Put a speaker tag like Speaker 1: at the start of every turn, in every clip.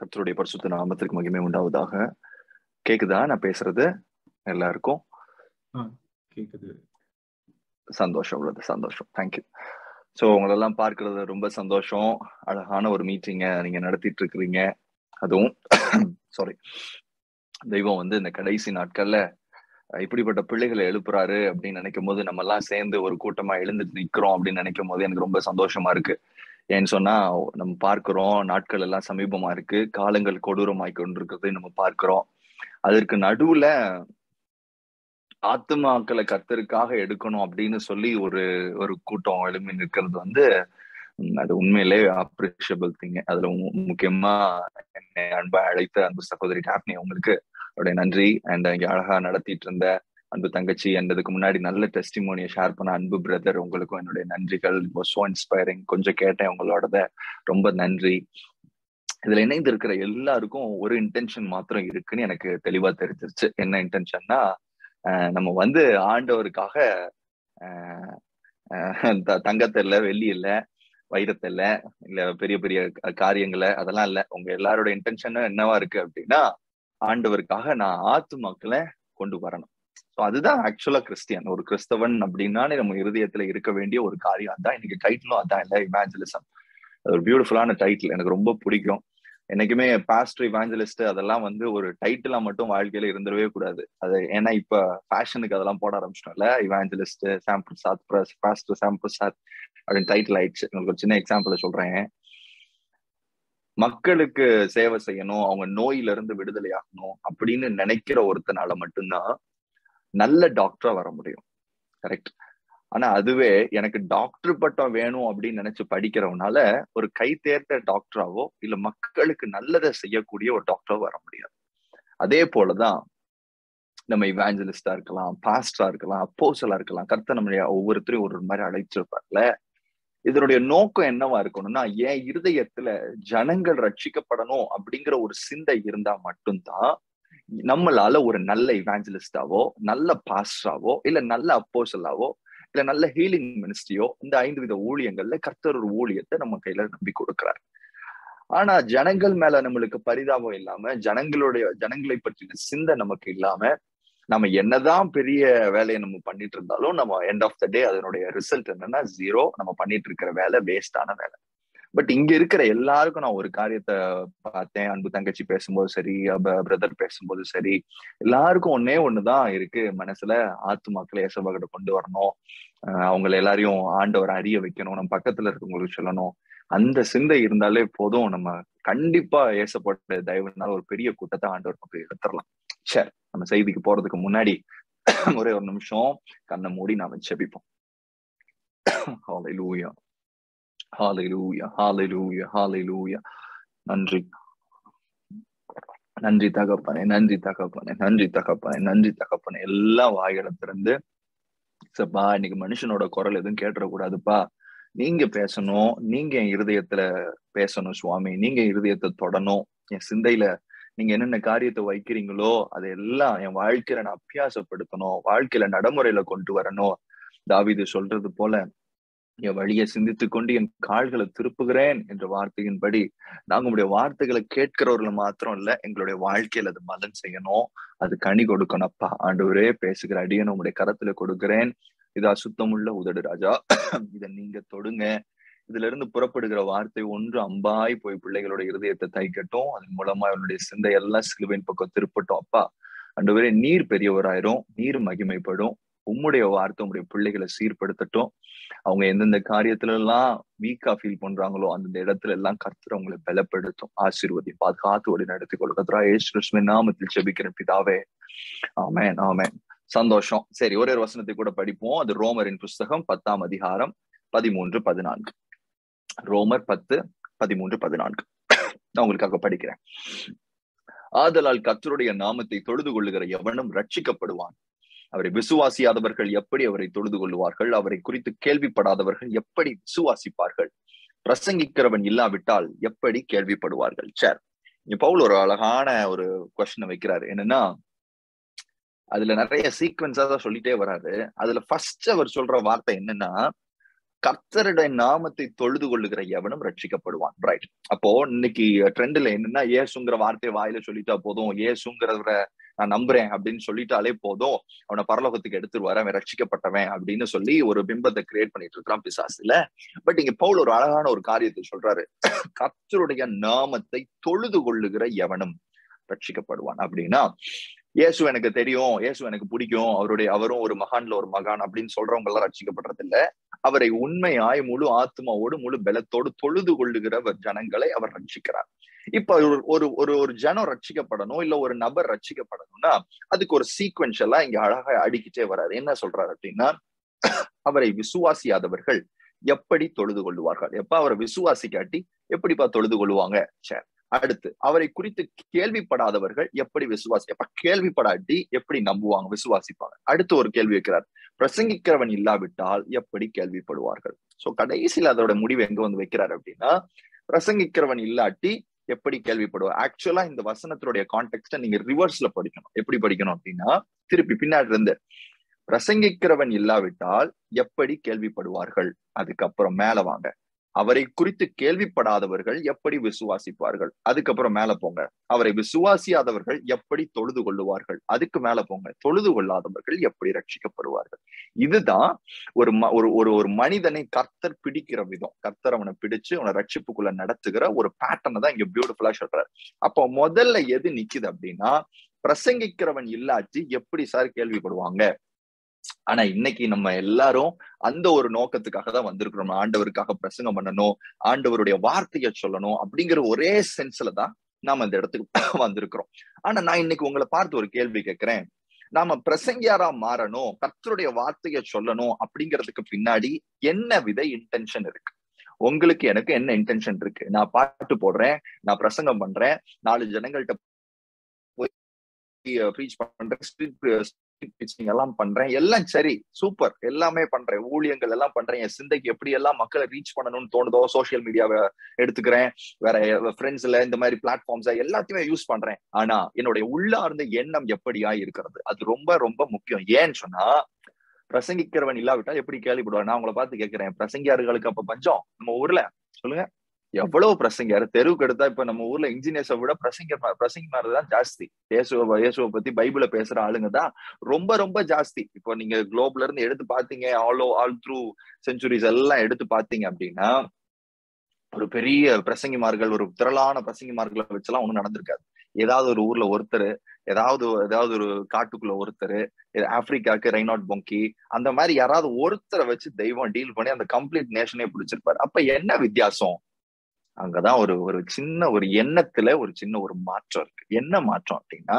Speaker 1: கர்த்தருடைய பரிசுத்த நாமத்திற்கு மகிமை உண்டாவதாக கேக்குதா நான் பேசுறது எல்லாருக்கும்
Speaker 2: கேக்குது
Speaker 1: சந்தோஷம் உள்ளது சந்தோஷம் தேங்க்யூ ஸோ உங்களெல்லாம் பார்க்கறது ரொம்ப சந்தோஷம் அழகான ஒரு மீட்டிங்கை நீங்க நடத்திட்டு இருக்கிறீங்க அதுவும் சாரி தெய்வம் வந்து இந்த கடைசி நாட்கள்ல இப்படிப்பட்ட பிள்ளைகளை எழுப்புறாரு அப்படின்னு நினைக்கும் போது நம்ம எல்லாம் சேர்ந்து ஒரு கூட்டமா எழுந்துட்டு நிக்கிறோம் அப்படின்னு நினைக்கும் போது எனக்கு ரொம்ப சந்தோஷமா இருக்கு ஏன்னு சொன்னா நம்ம பார்க்கிறோம் நாட்கள் எல்லாம் சமீபமா இருக்கு காலங்கள் கொடூரமாய் கொண்டிருக்கிறதை நம்ம பார்க்கிறோம் அதற்கு நடுவுல ஆத்மாக்களை கத்தருக்காக எடுக்கணும் அப்படின்னு சொல்லி ஒரு ஒரு கூட்டம் எழுப்பி நிற்கிறது வந்து அது உண்மையிலே அப்ரிஷியபிள் திங் அதுல முக்கியமா என்னை அன்பா அழைத்த அன்பு சகோதரி டாப்னி உங்களுக்கு அவருடைய நன்றி அண்ட் இங்க அழகா நடத்திட்டு இருந்த அன்பு தங்கச்சி என்றதுக்கு முன்னாடி நல்ல டெஸ்டிமோனியை ஷேர் பண்ண அன்பு பிரதர் உங்களுக்கும் என்னுடைய நன்றிகள் சோ இன்ஸ்பைரிங் கொஞ்சம் கேட்டேன் உங்களோடத ரொம்ப நன்றி இதுல இணைந்து இருக்கிற எல்லாருக்கும் ஒரு இன்டென்ஷன் மாத்திரம் இருக்குன்னு எனக்கு தெளிவா தெரிஞ்சிருச்சு என்ன இன்டென்ஷன்னா நம்ம வந்து ஆண்டவருக்காக தங்கத்தை இல்ல வெள்ளி இல்ல வைரத்தை இல்ல இல்ல பெரிய பெரிய காரியங்களை அதெல்லாம் இல்ல உங்க எல்லாரோட இன்டென்ஷனும் என்னவா இருக்கு அப்படின்னா ஆண்டவருக்காக நான் ஆத்துமாக்களை கொண்டு வரணும் ஸோ அதுதான் ஆக்சுவலா கிறிஸ்டியன் ஒரு கிறிஸ்தவன் அப்படின்னாலே நம்ம இருதயத்துல இருக்க வேண்டிய ஒரு காரியம் அதான் இன்னைக்கு டைட்டிலும் அதான் இல்ல இமேஞ்சலிசம் ஒரு பியூட்டிஃபுல்லான டைட்டில் எனக்கு ரொம்ப பிடிக்கும் என்னைக்குமே பாஸ்டர் இவாஞ்சலிஸ்ட் அதெல்லாம் வந்து ஒரு டைட்டிலா மட்டும் வாழ்க்கையில இருந்துடவே கூடாது அது ஏன்னா இப்ப ஃபேஷனுக்கு அதெல்லாம் போட ஆரம்பிச்சிட்டோம்ல evangelist Sam Prasad pastor Sam Prasad அப்படின்னு டைட்டில் ஆயிடுச்சு உங்களுக்கு ஒரு சின்ன எக்ஸாம்பிள் சொல்றேன் மக்களுக்கு சேவை செய்யணும் அவங்க நோயில இருந்து விடுதலை ஆகணும் அப்படின்னு நினைக்கிற ஒருத்தனால மட்டும்தான் நல்ல டாக்டரா வர முடியும் கரெக்ட் ஆனா அதுவே எனக்கு டாக்டர் பட்டம் வேணும் அப்படின்னு நினைச்சு படிக்கிறவனால ஒரு கை தேர்ந்த டாக்டராவோ இல்ல மக்களுக்கு நல்லதை செய்யக்கூடிய ஒரு டாக்டரோ வர முடியாது அதே போலதான் நம்ம இவாஞ்சலிஸ்டா இருக்கலாம் பாஸ்டரா இருக்கலாம் அப்போசலா இருக்கலாம் கர்த்த நம்மளுடைய ஒவ்வொருத்தரையும் ஒரு மாதிரி அழைச்சிருப்பார்ல இதனுடைய நோக்கம் என்னவா இருக்கணும்னா என் இருதயத்துல ஜனங்கள் ரட்சிக்கப்படணும் அப்படிங்கிற ஒரு சிந்தை இருந்தா மட்டும்தான் நம்மளால ஒரு நல்ல இவாஞ்சலிஸ்டாவோ நல்ல பாஸ்டராவோ இல்ல நல்ல அப்போசலாவோ இல்ல நல்ல ஹீலிங் மினிஸ்ட்ரியோ இந்த ஐந்து வித ஊழியங்கள்ல கர்த்தர் ஒரு ஊழியத்தை நம்ம கையில நம்பி கொடுக்கிறார் ஆனா ஜனங்கள் மேல நம்மளுக்கு பரிதாபம் இல்லாம ஜனங்களுடைய ஜனங்களை பற்றின சிந்தை நமக்கு இல்லாம நம்ம என்னதான் பெரிய வேலையை நம்ம பண்ணிட்டு இருந்தாலும் நம்ம எண்ட் ஆஃப் த டே அதனுடைய ரிசல்ட் என்னன்னா ஜீரோ நம்ம பண்ணிட்டு இருக்கிற வேலை வேஸ்டான வேலை பட் இங்க இருக்கிற எல்லாருக்கும் நான் ஒரு காரியத்தை பார்த்தேன் அன்பு தங்கச்சி பேசும்போது சரி பிரதர் பேசும்போது சரி எல்லாருக்கும் ஒன்னே ஒண்ணுதான் இருக்கு மனசுல ஆத்துமாக்களை ஏசபகிட்ட கொண்டு வரணும் அவங்களை எல்லாரையும் ஆண்டவர் அறிய வைக்கணும் நம்ம பக்கத்துல இருக்கவங்களுக்கு சொல்லணும் அந்த சிந்தை இருந்தாலே போதும் நம்ம கண்டிப்பா ஏசப்பட்ட தயவுனால ஒரு பெரிய கூட்டத்தை ஆண்டவர் நமக்கு எடுத்துடலாம் சரி நம்ம செய்திக்கு போறதுக்கு முன்னாடி ஒரே ஒரு நிமிஷம் கண்ணை மூடி நாம செபிப்போம் ஹalleluya ஹalleluya ஹalleluya ஹalleluya நன்றி நன்றி தகப்பனே நன்றி தகப்பனே நன்றி தகப்பனே நன்றி தகப்பனே எல்லா வாய்களை திறந்து சப்பா இன்னைக்கு மனுஷனோட குரல் எதுவும் கேட்டுறக்கூடாதுப்பா நீங்க பேசணும் நீங்க என் இருதயத்துல பேசணும் சுவாமி நீங்க இருதயத்தை தொடணும் என் சிந்தையில நீங்க என்னென்ன காரியத்தை வைக்கிறீங்களோ அதெல்லாம் என் வாழ்க்கையில நான் அபியாசப்படுத்தணும் வாழ்க்கையில நடைமுறையில கொண்டு வரணும் தாவிது சொல்றது போல என் வழியை சிந்தித்து கொண்டு என் கால்களை திருப்புகிறேன் என்ற வார்த்தையின்படி நாங்க உங்களுடைய வார்த்தைகளை கேட்கிறவர்கள் மாத்திரம் இல்ல எங்களுடைய வாழ்க்கையில அது மலன் செய்யணும் அது கனி கொடுக்கணும் அப்பா ஆண்டவரே பேசுகிற அடியன் உங்களுடைய கரத்துல கொடுக்கிறேன் இது அசுத்தமுள்ள உதடு ராஜா இதை நீங்க தொடுங்க இதுல இருந்து புறப்படுகிற வார்த்தை ஒன்று அம்பாய் போய் பிள்ளைகளோட இருதயத்தை தைக்கட்டும் அதன் மூலமா அவனுடைய சிந்தையெல்லாம் சிலுவையின் பக்கம் திருப்பட்டும் அப்பா அண்டவரே நீர் பெரியவராயிரும் நீர் மகிமைப்படும் உம்முடைய வார்த்தை உங்களுடைய பிள்ளைகளை சீர்படுத்தட்டும் அவங்க எந்தெந்த காரியத்துல எல்லாம் வீக்கா ஃபீல் பண்றாங்களோ அந்தந்த இடத்துல எல்லாம் கர்த்தர் அவங்களை பலப்படுத்தும் ஆசீர்வதி பாதுகாத்து வழி நடத்தி கொள்கிறா ஏசு கிருஷ்ணன் நாமத்தில் செபிக்கிற பிதாவே ஆமேன் ஆமேன் சந்தோஷம் சரி ஒரே ஒரு வசனத்தை கூட படிப்போம் அது ரோமரின் புஸ்தகம் பத்தாம் அதிகாரம் பதிமூன்று பதினான்கு ரோமர் பத்து பதிமூன்று பதினான்கு நான் உங்களுக்காக படிக்கிறேன் ஆதலால் கத்தருடைய நாமத்தை தொழுது கொள்ளுகிற எவனும் ரட்சிக்கப்படுவான் அவரை விசுவாசியாதவர்கள் எப்படி அவரை தொழுது கொள்வார்கள் அவரை குறித்து கேள்விப்படாதவர்கள் எப்படி விசுவாசிப்பார்கள் பிரசங்கிக்கிறவன் இல்லாவிட்டால் எப்படி கேள்விப்படுவார்கள் சார் இங்க பவுல் ஒரு அழகான ஒரு கொஸ்டினை வைக்கிறாரு என்னன்னா அதுல நிறைய சீக்வன்ஸா தான் சொல்லிட்டே வராரு அதுல ஃபர்ஸ்ட் அவர் சொல்ற வார்த்தை என்னன்னா கர்த்தருடைய நாமத்தை தொழுது கொள்ளுகிற எவனும் ரட்சிக்கப்படுவான் ரைட் அப்போ இன்னைக்கு ட்ரெண்ட்ல என்னன்னா ஏசுங்கிற வார்த்தையை வாயில சொல்லிட்டா போதும் ஏசுங்கிறவர நான் நம்புறேன் அப்படின்னு சொல்லிட்டாலே போதும் அவனை பரலோகத்துக்கு எடுத்துருவாரு அவன் ரட்சிக்கப்பட்டவன் அப்படின்னு சொல்லி ஒரு பிம்பத்தை கிரியேட் பண்ணிட்டு இருக்கிறான் பிசாசுல பட் இங்க பவுல் ஒரு அழகான ஒரு காரியத்தை சொல்றாரு கர்த்தருடைய நாமத்தை தொழுது கொள்ளுகிற எவனும் ரட்சிக்கப்படுவான் அப்படின்னா இயேசு எனக்கு தெரியும் இயேசு எனக்கு பிடிக்கும் அவருடைய அவரும் ஒரு மகான்ல ஒரு மகான் அப்படின்னு சொல்றவங்க எல்லாம் ரட்சிக்கப்படுறது இல்ல அவரை உண்மையாய் முழு ஆத்மாவோடு முழு பலத்தோடு தொழுது கொள்ளுகிற ஜனங்களை அவர் ரட்சிக்கிறார் இப்ப ஒரு ஒரு ஒரு ஒரு ஜனம் ரட்சிக்கப்படணும் இல்ல ஒரு நபர் ரட்சிக்கப்படணும்னா அதுக்கு ஒரு சீக்வென்ஷலா இங்க அழகா அடிக்கிட்டே வர்றாரு என்ன சொல்றாரு அப்படின்னா அவரை விசுவாசியாதவர்கள் எப்படி தொழுது கொள்ளுவார்கள் எப்ப அவரை விசுவாசி காட்டி எப்படிப்பா தொழுது கொள்ளுவாங்க சரி அடுத்து அவரை குறித்து கேள்விப்படாதவர்கள் எப்படி விசுவாசி எப்ப கேள்விப்படாட்டி எப்படி நம்புவாங்க விசுவாசிப்பாங்க அடுத்து ஒரு கேள்வி வைக்கிறார் பிரசங்கிக்கிறவன் இல்லாவிட்டால் எப்படி கேள்விப்படுவார்கள் சோ கடைசியில் அதோட முடிவு எங்க வந்து வைக்கிறார் அப்படின்னா பிரசங்கிக்கிறவன் இல்லாட்டி எப்படி கேள்விப்படுவார் ஆக்சுவலா இந்த வசனத்தினுடைய கான்டெக்ட நீங்க ரிவர்ஸ்ல படிக்கணும் எப்படி படிக்கணும் அப்படின்னா திருப்பி பின்னாடி இருந்து பிரசங்கிக்கிறவன் இல்லாவிட்டால் எப்படி கேள்விப்படுவார்கள் அதுக்கப்புறம் மேல வாங்க அவரை குறித்து கேள்விப்படாதவர்கள் எப்படி விசுவாசிப்பார்கள் அதுக்கப்புறம் மேல போங்க அவரை விசுவாசியாதவர்கள் எப்படி தொழுது கொள்ளுவார்கள் அதுக்கு மேல போங்க தொழுது கொள்ளாதவர்கள் எப்படி ரட்சிக்கப்படுவார்கள் இதுதான் ஒரு ஒரு ஒரு ஒரு மனிதனை கர்த்தர் பிடிக்கிற விதம் கர்த்தர் அவனை பிடிச்சு அவனை ரட்சிப்புக்குள்ள நடத்துகிற ஒரு பேட்டர்னை தான் இங்க பியூட்டிஃபுல்லா சொல்றாரு அப்போ முதல்ல எது நிக்குது அப்படின்னா பிரசங்கிக்கிறவன் இல்லாச்சு எப்படி சார் கேள்விப்படுவாங்க ஆனா இன்னைக்கு நம்ம எல்லாரும் அந்த ஒரு நோக்கத்துக்காக தான் வந்திருக்கிறோம் ஆண்டவருக்காக பிரசங்கம் பண்ணணும் ஆண்டவருடைய வார்த்தையை சொல்லணும் அப்படிங்கிற ஒரே சென்ஸ்ல தான் நாம இந்த இடத்துக்கு வந்திருக்கிறோம் ஆனா நான் இன்னைக்கு உங்களை பார்த்து ஒரு கேள்வி கேட்கிறேன் நாம பிரசங்கியாரா மாறணும் கர்த்தருடைய வார்த்தையை சொல்லணும் அப்படிங்கிறதுக்கு பின்னாடி என்ன வித இன்டென்ஷன் இருக்கு உங்களுக்கு எனக்கு என்ன இன்டென்ஷன் இருக்கு நான் பாட்டு போடுறேன் நான் பிரசங்கம் பண்றேன் நாலு ஜனங்கள்கிட்ட போய் ப்ரீச் பண்றேன் ஸ்ட்ரீட் பிச்சிங் எல்லாம் பண்றேன் எல்லாம் சரி சூப்பர் எல்லாமே பண்றேன் ஊழியங்கள் எல்லாம் பண்றேன் என் சிந்தைக்கு எப்படி எல்லாம் மக்களை ரீச் பண்ணணும்னு தோணுதோ சோசியல் மீடியாவை எடுத்துக்கிறேன் வேற ஃப்ரெண்ட்ஸ்ல இந்த மாதிரி பிளாட்ஃபார்ம்ஸ் எல்லாத்தையுமே யூஸ் பண்றேன் ஆனா என்னுடைய உள்ளார்ந்த எண்ணம் எப்படியா இருக்கிறது அது ரொம்ப ரொம்ப முக்கியம் ஏன்னு சொன்னா பிரசங்கிக்கிறவன் இல்லாவிட்டா எப்படி கேள்விப்படுவார் நான் உங்களை பார்த்து கேட்கிறேன் பிரசங்கியார்களுக்கு அப்ப பஞ்சம் நம்ம ஊர்ல சொல்லுங்க எவ்வளவு பிரசங்கியார் தெருவுக்கு எடுத்தா இப்ப நம்ம ஊர்ல இன்ஜினியர்ஸை விட பிரசங்க பிரசங்கி மாதிரிதான் ஜாஸ்தி இயேசுவ இயேசுவை பத்தி பைபிள பேசுற ஆளுங்க தான் ரொம்ப ரொம்ப ஜாஸ்தி இப்போ நீங்க குளோப்ல இருந்து எடுத்து பாத்தீங்க ஆல் ஆல் த்ரூ செஞ்சுரிஸ் எல்லாம் எடுத்து பாத்தீங்க அப்படின்னா ஒரு பெரிய பிரசங்கிமார்கள் ஒரு திரளான பிரசங்கிமார்களை வச்செல்லாம் ஒண்ணும் நடந்திருக்காது ஏதாவது ஒரு ஊர்ல ஒருத்தர் ஏதாவது ஏதாவது ஒரு காட்டுக்குள்ள ஒருத்தர் ஆப்பிரிக்காக்கு ரைனாட் பொங்கி அந்த மாதிரி யாராவது ஒருத்தரை வச்சு தெய்வம் டீல் பண்ணி அந்த கம்ப்ளீட் நேஷனே பிடிச்சிருப்பாரு அப்ப என்ன வித்தியாசம் அங்கதான் ஒரு ஒரு சின்ன ஒரு எண்ணத்துல ஒரு சின்ன ஒரு மாற்றம் இருக்கு என்ன மாற்றம் அப்படின்னா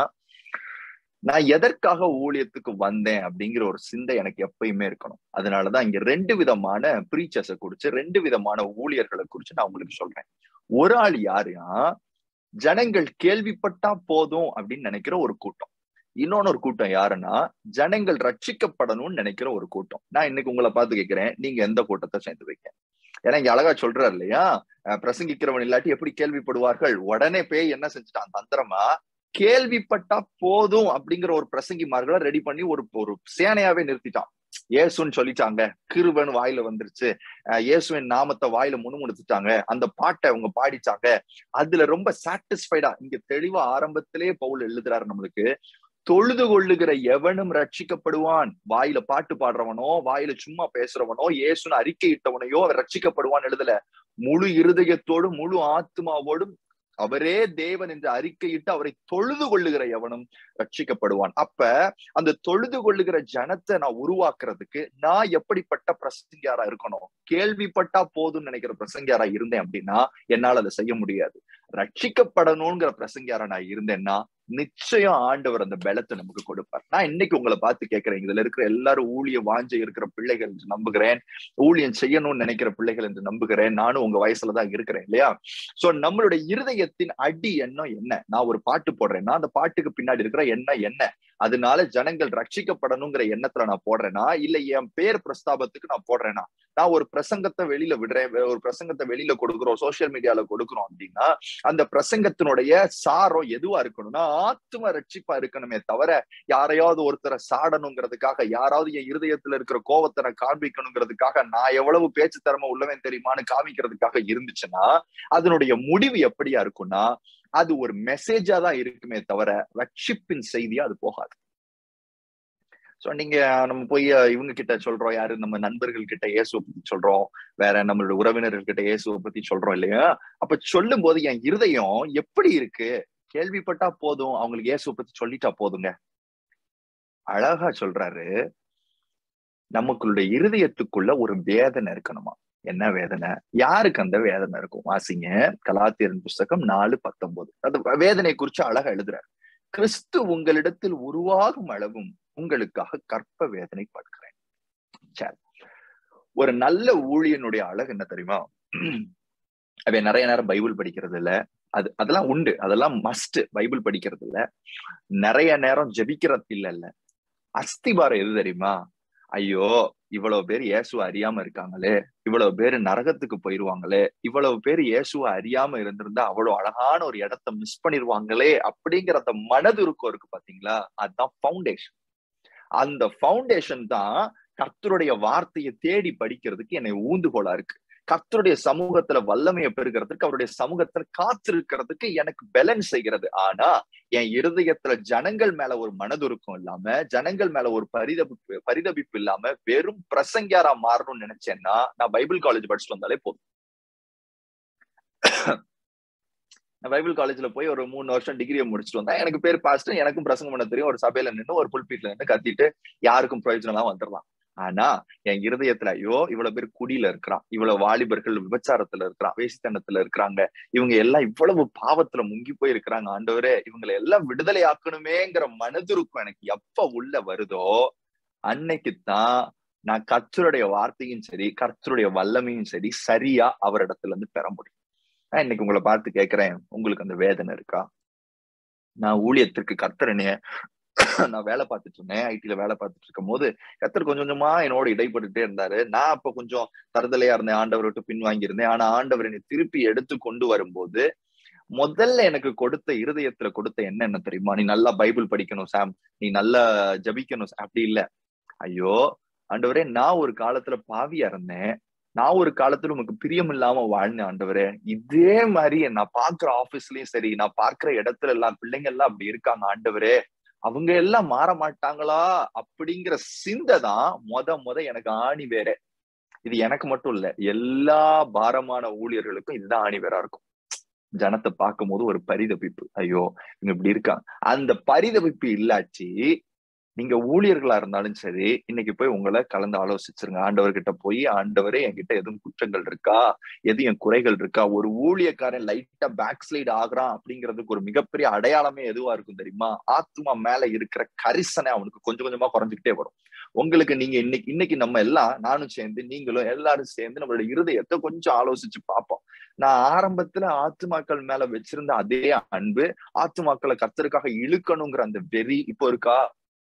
Speaker 1: நான் எதற்காக ஊழியத்துக்கு வந்தேன் அப்படிங்கிற ஒரு சிந்தை எனக்கு எப்பயுமே இருக்கணும் அதனாலதான் இங்க ரெண்டு விதமான ப்ரீச்சர்ஸை குறிச்சு ரெண்டு விதமான ஊழியர்களை குறிச்சு நான் உங்களுக்கு சொல்றேன் ஒரு ஆள் யாருன்னா ஜனங்கள் கேள்விப்பட்டா போதும் அப்படின்னு நினைக்கிற ஒரு கூட்டம் இன்னொன்னு ஒரு கூட்டம் யாருன்னா ஜனங்கள் ரட்சிக்கப்படணும்னு நினைக்கிற ஒரு கூட்டம் நான் இன்னைக்கு உங்களை பார்த்து கேட்கிறேன் நீங்க எந்த கூட்டத்தை சேர்ந்து வைக்க ஏன்னா இங்க அழகா சொல்றாரு இல்லையா பிரசங்கிக்கிறவன் இல்லாட்டி எப்படி கேள்விப்படுவார்கள் உடனே பேய் என்ன செஞ்சுட்டான் தந்திரமா கேள்விப்பட்டா போதும் அப்படிங்கிற ஒரு பிரசங்கிமார்களை ரெடி பண்ணி ஒரு ஒரு சேனையாவே நிறுத்திட்டான் இயேசுன்னு சொல்லிட்டாங்க கிருபன் வாயில வந்துருச்சு இயேசுவின் நாமத்தை வாயில முணுமுணுத்துட்டாங்க அந்த பாட்டை அவங்க பாடிச்சாங்க அதுல ரொம்ப சாட்டிஸ்ஃபைடா இங்க தெளிவா ஆரம்பத்திலே பவுல் எழுதுறாரு நம்மளுக்கு தொழுது கொள்ளுகிற எவனும் ரட்சிக்கப்படுவான் வாயில பாட்டு பாடுறவனோ வாயில சும்மா பேசுறவனோ இயேசுன்னு அறிக்கையிட்டவனையோ அவன் ரட்சிக்கப்படுவான் எழுதல முழு இருதயத்தோடும் முழு ஆத்மாவோடும் அவரே தேவன் என்று அறிக்கையிட்டு அவரை தொழுது கொள்ளுகிற எவனும் ரட்சிக்கப்படுவான் அப்ப அந்த தொழுது கொள்ளுகிற ஜனத்தை நான் உருவாக்குறதுக்கு நான் எப்படிப்பட்ட பிரசங்கியாரா இருக்கணும் கேள்விப்பட்டா போதும்னு நினைக்கிற பிரசங்கியாரா இருந்தேன் அப்படின்னா என்னால அதை செய்ய முடியாது ரட்சிக்கப்படணுங்கிற பிரசங்கியாரா நான் இருந்தேன்னா நிச்சயம் ஆண்டவர் அந்த பலத்தை நமக்கு கொடுப்பார் நான் இன்னைக்கு உங்களை பார்த்து கேட்கிறேன் இதுல இருக்கிற எல்லாரும் ஊழிய வாஞ்ச இருக்கிற பிள்ளைகள் என்று நம்புகிறேன் ஊழியம் செய்யணும்னு நினைக்கிற பிள்ளைகள் என்று நம்புகிறேன் நானும் உங்க வயசுலதான் இருக்கிறேன் இல்லையா சோ நம்மளுடைய இருதயத்தின் அடி எண்ணம் என்ன நான் ஒரு பாட்டு போடுறேன்னா அந்த பாட்டுக்கு பின்னாடி இருக்கிற எண்ணம் என்ன அதனால ஜனங்கள் ரட்சிக்கப்படணுங்கிற எண்ணத்துல நான் போடுறேனா இல்ல என் பேர் பிரஸ்தாபத்துக்கு நான் போடுறேனா நான் ஒரு பிரசங்கத்தை வெளியில விடுறேன் ஒரு பிரசங்கத்தை வெளியில கொடுக்குறோம் சோசியல் மீடியால கொடுக்குறோம் அப்படின்னா அந்த பிரசங்கத்தினுடைய சாரம் எதுவா இருக்கணும்னா ஆத்ம ரட்சிப்பா இருக்கணுமே தவிர யாரையாவது ஒருத்தரை சாடணுங்கிறதுக்காக யாராவது என் இருதயத்துல இருக்கிற கோவத்தை நான் காண்பிக்கணுங்கிறதுக்காக நான் எவ்வளவு பேச்சு திறமை உள்ளவன் தெரியுமான்னு காமிக்கிறதுக்காக இருந்துச்சுன்னா அதனுடைய முடிவு எப்படியா இருக்கும்னா அது ஒரு மெசேஜா தான் இருக்குமே தவிர ரட்சிப்பின் செய்தியா அது போகாது சோ நீங்க நம்ம போய் இவங்க கிட்ட சொல்றோம் யாரு நம்ம நண்பர்கள் கிட்ட இயேசுவை பத்தி சொல்றோம் வேற நம்மளோட உறவினர்கள் கிட்ட இயேசுவை பத்தி சொல்றோம் இல்லையா அப்ப சொல்லும் போது என் இருதயம் எப்படி இருக்கு கேள்விப்பட்டா போதும் அவங்களுக்கு இயேசுவை பத்தி சொல்லிட்டா போதுங்க அழகா சொல்றாரு நமக்குள்ள இருதயத்துக்குள்ள ஒரு வேதனை இருக்கணுமா என்ன வேதனை யாருக்கு அந்த வேதனை இருக்கும் வாசிங்க கலாத்தியரன் புஸ்தகம் நாலு பத்தொன்பது அது வேதனை குறிச்சு அழகா எழுதுறாரு கிறிஸ்து உங்களிடத்தில் உருவாகும் அளவும் உங்களுக்காக கற்ப வேதனைப்படுகிறேன் சரி ஒரு நல்ல ஊழியனுடைய அழகு என்ன தெரியுமா அவன் நிறைய நேரம் பைபிள் படிக்கிறது இல்ல அது அதெல்லாம் உண்டு அதெல்லாம் மஸ்ட் பைபிள் படிக்கிறது இல்ல நிறைய நேரம் ஜெபிக்கிறது இல்ல இல்ல அஸ்திபாரம் எது தெரியுமா ஐயோ இவ்வளவு பேர் இயேசுவை அறியாம இருக்காங்களே இவ்வளவு பேர் நரகத்துக்கு போயிருவாங்களே இவ்வளவு பேர் இயேசுவை அறியாம இருந்திருந்தா அவ்வளவு அழகான ஒரு இடத்த மிஸ் பண்ணிருவாங்களே அப்படிங்கிற அந்த மனதுருக்கம் இருக்கு பாத்தீங்களா அதுதான் ஃபவுண்டேஷன் அந்த ஃபவுண்டேஷன் தான் கர்த்தருடைய வார்த்தையை தேடி படிக்கிறதுக்கு என்னை ஊந்துகோலா இருக்கு கர்த்தருடைய சமூகத்துல வல்லமையை பெறுகிறதுக்கு அவருடைய சமூகத்துல காத்திருக்கிறதுக்கு எனக்கு பேலன்ஸ் செய்கிறது ஆனா என் இருதயத்துல ஜனங்கள் மேல ஒரு மனதுருக்கம் இல்லாம ஜனங்கள் மேல ஒரு பரிதபிப்பு பரிதபிப்பு இல்லாம வெறும் பிரசங்கியாரா மாறணும்னு நினைச்சேன்னா நான் பைபிள் காலேஜ் படிச்சுட்டு வந்தாலே போதும் நான் பைபிள் காலேஜ்ல போய் ஒரு மூணு வருஷம் டிகிரியை முடிச்சுட்டு வந்தா எனக்கு பேர் பாஸ்ட் எனக்கும் பிரசங்கம் பண்ண தெரியும் ஒரு சபையில நின்று ஒரு புல்பீட்ல நின்று கத்திட்டு யாருக்கும் பிரயோஜனம் வந்துடலாம் ஆனா என் இருதயத்துல ஐயோ இவ்வளவு பேர் குடியில இருக்கிறான் இவ்வளவு வாலிபர்கள் விபச்சாரத்துல இருக்கிறான் வேசித்தனத்துல இருக்கிறாங்க இவங்க எல்லாம் இவ்வளவு பாவத்துல முங்கி போய் இருக்கிறாங்க ஆண்டவரே இவங்களை எல்லாம் விடுதலை ஆக்கணுமேங்கிற மனதுருக்கம் எனக்கு எப்ப உள்ள வருதோ அன்னைக்குத்தான் நான் கர்த்தருடைய வார்த்தையும் சரி கர்த்தருடைய வல்லமையும் சரி சரியா அவரிடத்துல இருந்து பெற முடியும் நான் இன்னைக்கு உங்களை பார்த்து கேட்கிறேன் உங்களுக்கு அந்த வேதனை இருக்கா நான் ஊழியத்திற்கு கர்த்தரனைய நான் வேலை பார்த்துட்டு இருந்தேன் ஐடில வேலை பார்த்துட்டு இருக்கும் போது கத்தர் கொஞ்சம் கொஞ்சமா என்னோட இடைப்பட்டுட்டே இருந்தாரு நான் அப்ப கொஞ்சம் தருதலையா இருந்தேன் ஆண்டவர் விட்டு பின்வாங்கி இருந்தேன் ஆனா ஆண்டவர் என்னை திருப்பி எடுத்து கொண்டு வரும்போது முதல்ல எனக்கு கொடுத்த இருதயத்துல கொடுத்த என்ன என்ன தெரியுமா நீ நல்லா பைபிள் படிக்கணும் சாம் நீ நல்லா ஜபிக்கணும் அப்படி இல்ல ஐயோ ஆண்டவரே நான் ஒரு காலத்துல பாவியா இருந்தேன் நான் ஒரு காலத்துல உனக்கு பிரியம் இல்லாம வாழ்ந்தேன் ஆண்டவரே இதே மாதிரி நான் பாக்குற ஆபீஸ்லயும் சரி நான் பார்க்கிற இடத்துல எல்லாம் பிள்ளைங்க எல்லாம் அப்படி இருக்காங்க ஆண்டவரே அவங்க எல்லாம் மாற மாட்டாங்களா அப்படிங்கிற சிந்தை தான் மொத மொத எனக்கு ஆணி வேற இது எனக்கு மட்டும் இல்ல எல்லா பாரமான ஊழியர்களுக்கும் இதுதான் ஆணி வேறா இருக்கும் ஜனத்தை பார்க்கும் போது ஒரு பரிதபிப்பு ஐயோ இவங்க இப்படி இருக்காங்க அந்த பரிதபிப்பு இல்லாச்சு நீங்க ஊழியர்களா இருந்தாலும் சரி இன்னைக்கு போய் உங்களை கலந்து ஆலோசிச்சிருங்க ஆண்டவர்கிட்ட போய் ஆண்டவரே என்கிட்ட எதுவும் குற்றங்கள் இருக்கா எது என் குறைகள் இருக்கா ஒரு ஊழியக்காரன் லைட்டா பேக் ஸ்லைட் ஆகுறான் அப்படிங்கிறதுக்கு ஒரு மிகப்பெரிய அடையாளமே எதுவா இருக்கும் தெரியுமா ஆத்மா மேல இருக்கிற கரிசனை அவனுக்கு கொஞ்சம் கொஞ்சமா குறைஞ்சுக்கிட்டே வரும் உங்களுக்கு நீங்க இன்னைக்கு இன்னைக்கு நம்ம எல்லாம் நானும் சேர்ந்து நீங்களும் எல்லாரும் சேர்ந்து நம்மளோட இருதயத்தை கொஞ்சம் ஆலோசிச்சு பார்ப்போம் நான் ஆரம்பத்துல ஆத்துமாக்கள் மேல வச்சிருந்த அதே அன்பு ஆத்துமாக்களை கத்தருக்காக இழுக்கணுங்கிற அந்த வெறி இப்போ இருக்கா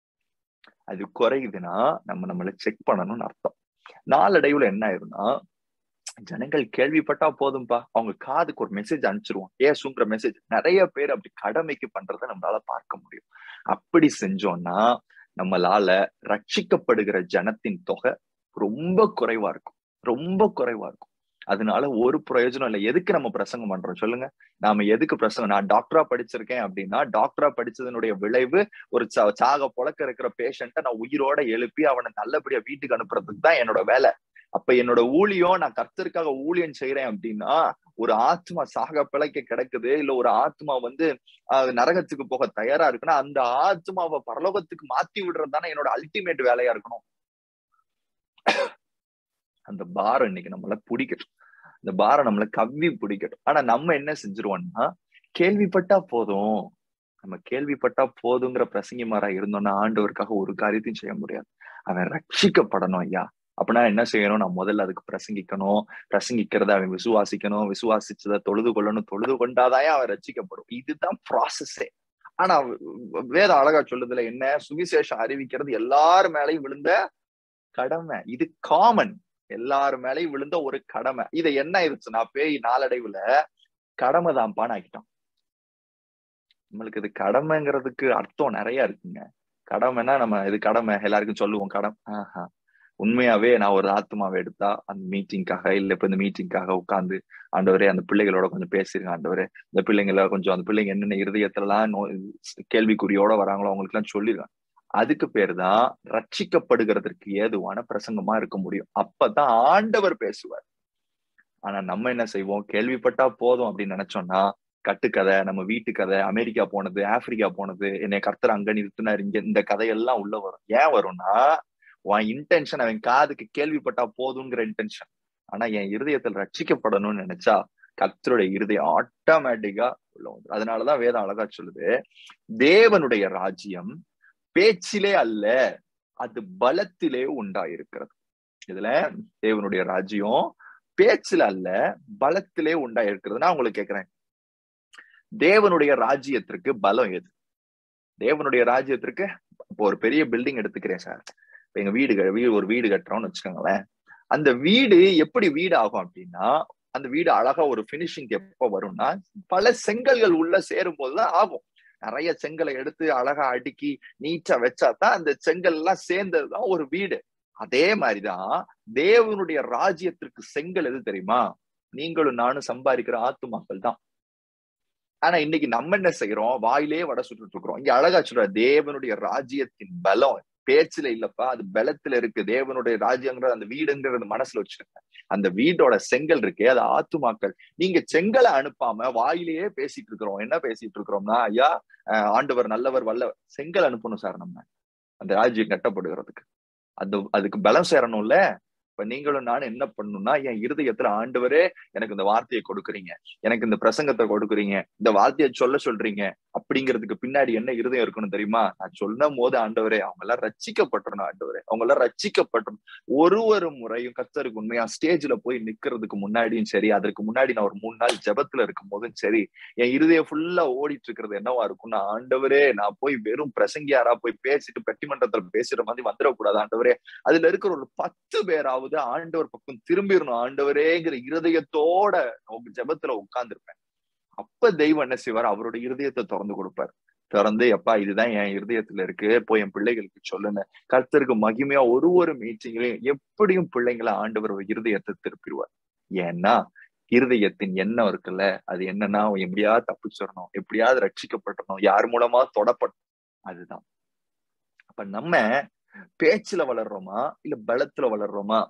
Speaker 1: அது குறையுதுன்னா நம்ம நம்மள செக் பண்ணணும்னு அர்த்தம் நாளடைவுல என்ன ஆயிரும்னா ஜனங்கள் கேள்விப்பட்டா போதும்பா அவங்க காதுக்கு ஒரு மெசேஜ் அனுப்பிச்சிருவோம் ஏசுங்கிற மெசேஜ் நிறைய பேர் அப்படி கடமைக்கு பண்றத நம்மளால பார்க்க முடியும் அப்படி செஞ்சோம்னா நம்மளால ரட்சிக்கப்படுகிற ஜனத்தின் தொகை ரொம்ப குறைவா இருக்கும் ரொம்ப குறைவா இருக்கும் அதனால ஒரு பிரயோஜனம் இல்லை எதுக்கு நம்ம பிரசங்கம் பண்றோம் சொல்லுங்க நாம எதுக்கு பிரசங்கம் நான் டாக்டரா படிச்சிருக்கேன் அப்படின்னா டாக்டரா படிச்சதனுடைய விளைவு ஒரு சாக புழக்க இருக்கிற பேஷண்ட்டை நான் உயிரோட எழுப்பி அவனை நல்லபடியா வீட்டுக்கு அனுப்புறதுக்கு தான் என்னோட வேலை அப்ப என்னோட ஊழியம் நான் கர்த்தருக்காக ஊழியம் செய்யறேன் அப்படின்னா ஒரு ஆத்மா சாக பிழைக்க கிடக்குது இல்ல ஒரு ஆத்மா வந்து நரகத்துக்கு போக தயாரா இருக்குன்னா அந்த ஆத்மாவை பரலோகத்துக்கு மாத்தி விடுறது தானே என்னோட அல்டிமேட் வேலையா இருக்கணும் அந்த பாரம் இன்னைக்கு நம்மள பிடிக்கட்டும் இந்த பாரம் நம்மள கவ்வி பிடிக்கட்டும் ஆனா நம்ம என்ன செஞ்சிருவோம்னா கேள்விப்பட்டா போதும் நம்ம கேள்விப்பட்டா போதுங்கிற பிரசங்கிமாரா இருந்தோம்னா ஆண்டவருக்காக ஒரு காரியத்தையும் செய்ய முடியாது அவன் ரட்சிக்கப்படணும் ஐயா அப்படின்னா என்ன செய்யணும் நான் முதல்ல அதுக்கு பிரசங்கிக்கணும் பிரசங்கிக்கிறத அவன் விசுவாசிக்கணும் விசுவாசிச்சதை தொழுது கொள்ளணும் தொழுது கொண்டாதான் அவன் ரசிக்கப்படும் இதுதான் ப்ராசஸே ஆனா வேதம் அழகா சொல்லுதுல என்ன சுவிசேஷம் அறிவிக்கிறது எல்லார் மேலையும் விழுந்த கடமை இது காமன் எல்லார் மேலையும் விழுந்த ஒரு கடமை இதை என்ன ஆயிடுச்சுன்னா பேய் நாளடைவுல கடமை தான்பான்னு ஆக்கிட்டோம் நம்மளுக்கு இது கடமைங்கிறதுக்கு அர்த்தம் நிறைய இருக்குங்க கடமைன்னா நம்ம இது கடமை எல்லாருக்கும் சொல்லுவோம் கடமை ஆஹா உண்மையாவே நான் ஒரு ஆத்மாவை எடுத்தா அந்த மீட்டிங்காக இல்ல இப்ப இந்த மீட்டிங்காக உட்காந்து ஆண்டவரே அந்த பிள்ளைகளோட கொஞ்சம் பேசிருங்க ஆண்டவரே இந்த பிள்ளைங்கள கொஞ்சம் அந்த பிள்ளைங்க என்னென்ன இருதயத்துல எல்லாம் கேள்விக்குறியோட வராங்களோ அவங்களுக்கு எல்லாம் சொல்லிருக்காங்க அதுக்கு பேர் தான் ரட்சிக்கப்படுகிறதற்கு ஏதுவான பிரசங்கமா இருக்க முடியும் அப்பதான் ஆண்டவர் பேசுவார் ஆனா நம்ம என்ன செய்வோம் கேள்விப்பட்டா போதும் அப்படின்னு நினைச்சோம்னா கட்டுக்கதை நம்ம வீட்டு கதை அமெரிக்கா போனது ஆப்பிரிக்கா போனது என்னை கர்த்தர் அங்க நிறுத்தினார் இங்க இந்த கதையெல்லாம் உள்ள வரும் ஏன் வரும்னா உன் இன்டென்ஷன் அவன் காதுக்கு கேள்விப்பட்டா போதுங்கிற இன்டென்ஷன் ஆனா என் இருதயத்தில் ரட்சிக்கப்படணும்னு நினைச்சா கர்த்தருடைய இருதயம் ஆட்டோமேட்டிக்கா உள்ள வந்துடும் அதனாலதான் வேதம் அழகா சொல்லுது தேவனுடைய ராஜ்யம் பேச்சிலே அல்ல அது பலத்திலே உண்டாயிருக்கிறது இதுல தேவனுடைய ராஜ்யம் பேச்சுல அல்ல பலத்திலே உண்டாயிருக்கிறது நான் உங்களுக்கு கேக்குறேன் தேவனுடைய ராஜ்யத்திற்கு பலம் எது தேவனுடைய ராஜ்யத்திற்கு இப்போ ஒரு பெரிய பில்டிங் எடுத்துக்கிறேன் சார் இப்ப எங்க வீடு வீடு ஒரு வீடு கட்டுறோம்னு வச்சுக்கோங்களேன் அந்த வீடு எப்படி வீடு ஆகும் அப்படின்னா அந்த வீடு அழகா ஒரு பினிஷிங் எப்ப வரும்னா பல செங்கல்கள் உள்ள சேரும் போதுதான் ஆகும் நிறைய செங்கலை எடுத்து அழகா அடுக்கி நீட்டா வச்சாதான் அந்த செங்கல் எல்லாம் சேர்ந்ததுதான் ஒரு வீடு அதே மாதிரிதான் தேவனுடைய ராஜ்யத்திற்கு செங்கல் எது தெரியுமா நீங்களும் நானும் சம்பாதிக்கிற ஆத்துமாக்கள் தான் ஆனா இன்னைக்கு நம்ம என்ன செய்யறோம் வாயிலே வடை சுட்டுட்டு இருக்கிறோம் இங்க அழகா சொல்ற தேவனுடைய ராஜ்யத்தின் பலம் பேச்சுல இல்லப்பா அது பலத்துல இருக்கு தேவனுடைய ராஜ்யங்கிற அந்த வீடுங்கிறது மனசுல வச்சிருக்க அந்த வீடோட செங்கல் இருக்கே அது ஆத்துமாக்கள் நீங்க செங்கலை அனுப்பாம வாயிலேயே பேசிட்டு இருக்கிறோம் என்ன பேசிட்டு இருக்கிறோம்னா ஐயா ஆண்டவர் நல்லவர் வல்லவர் செங்கல் அனுப்பணும் சார் நம்ம அந்த ராஜ்யம் கட்டப்படுகிறதுக்கு அது அதுக்கு பலம் சேரணும்ல இப்ப நீங்களும் நானும் என்ன பண்ணணும்னா என் இருதயத்துல ஆண்டவரே எனக்கு இந்த வார்த்தையை கொடுக்குறீங்க எனக்கு இந்த பிரசங்கத்தை கொடுக்குறீங்க இந்த வார்த்தையை சொல்ல சொல்றீங்க அப்படிங்கிறதுக்கு பின்னாடி என்ன இருதயம் இருக்கணும் தெரியுமா நான் சொன்ன போது ஆண்டவரே அவங்க எல்லாம் ரச்சிக்கப்பட்டணும் ஆண்டவரே அவங்க எல்லாம் ரச்சிக்கப்பட்டணும் ஒரு ஒரு முறையும் கத்தருக்கு உண்மையா ஸ்டேஜ்ல போய் நிக்கிறதுக்கு முன்னாடியும் சரி அதற்கு முன்னாடி நான் ஒரு மூணு நாள் ஜபத்துல இருக்கும் போதும் சரி என் இருதயம் ஃபுல்லா ஓடிட்டு இருக்கிறது என்னவா இருக்கும்னா ஆண்டவரே நான் போய் வெறும் பிரசங்கியாரா போய் பேசிட்டு பட்டிமன்றத்துல பேசுற மாதிரி வந்துடக்கூடாது ஆண்டவரே அதுல இருக்கிற ஒரு பத்து பேராவது ஆண்டவர் பக்கம் திரும்பிடணும் ஆண்டவரேங்கிற இருதயத்தோட உங்க ஜபத்துல உட்கார்ந்துருப்பேன் அப்ப தெய்வம் என்ன செய்வார் அவருடைய இருதயத்தை திறந்து கொடுப்பார் திறந்து எப்பா இதுதான் என் இருதயத்துல இருக்கு போய் என் பிள்ளைகளுக்கு சொல்லுங்க கர்த்தருக்கு மகிமையா ஒரு ஒரு மீட்டிங்லயும் எப்படியும் பிள்ளைங்களை ஆண்டவர் இருதயத்தை திருப்பிடுவார் ஏன்னா இருதயத்தின் எண்ணம் இருக்குல்ல அது என்னன்னா எப்படியாவது தப்பிச்சிடணும் எப்படியாவது ரட்சிக்கப்பட்டணும் யார் மூலமா தொடப்படணும் அதுதான் அப்ப நம்ம பேச்சுல வளர்றோமா இல்ல பலத்துல வளர்றோமா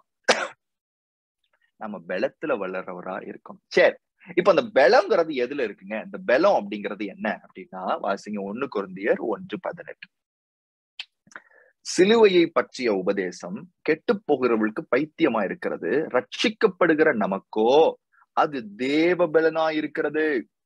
Speaker 1: நம்ம பலத்துல வளர்றவரா இருக்கோம் சரி இப்ப அந்த பலங்கிறது எதுல இருக்குங்க இந்த பலம் அப்படிங்கிறது என்ன அப்படின்னா வாசிங்க ஒண்ணு குருந்தியர் ஒன்று பதினெட்டு சிலுவையை பற்றிய உபதேசம் கெட்டு போகிறவர்களுக்கு பைத்தியமா இருக்கிறது ரட்சிக்கப்படுகிற நமக்கோ அது தேவ பலனா இருக்கிறது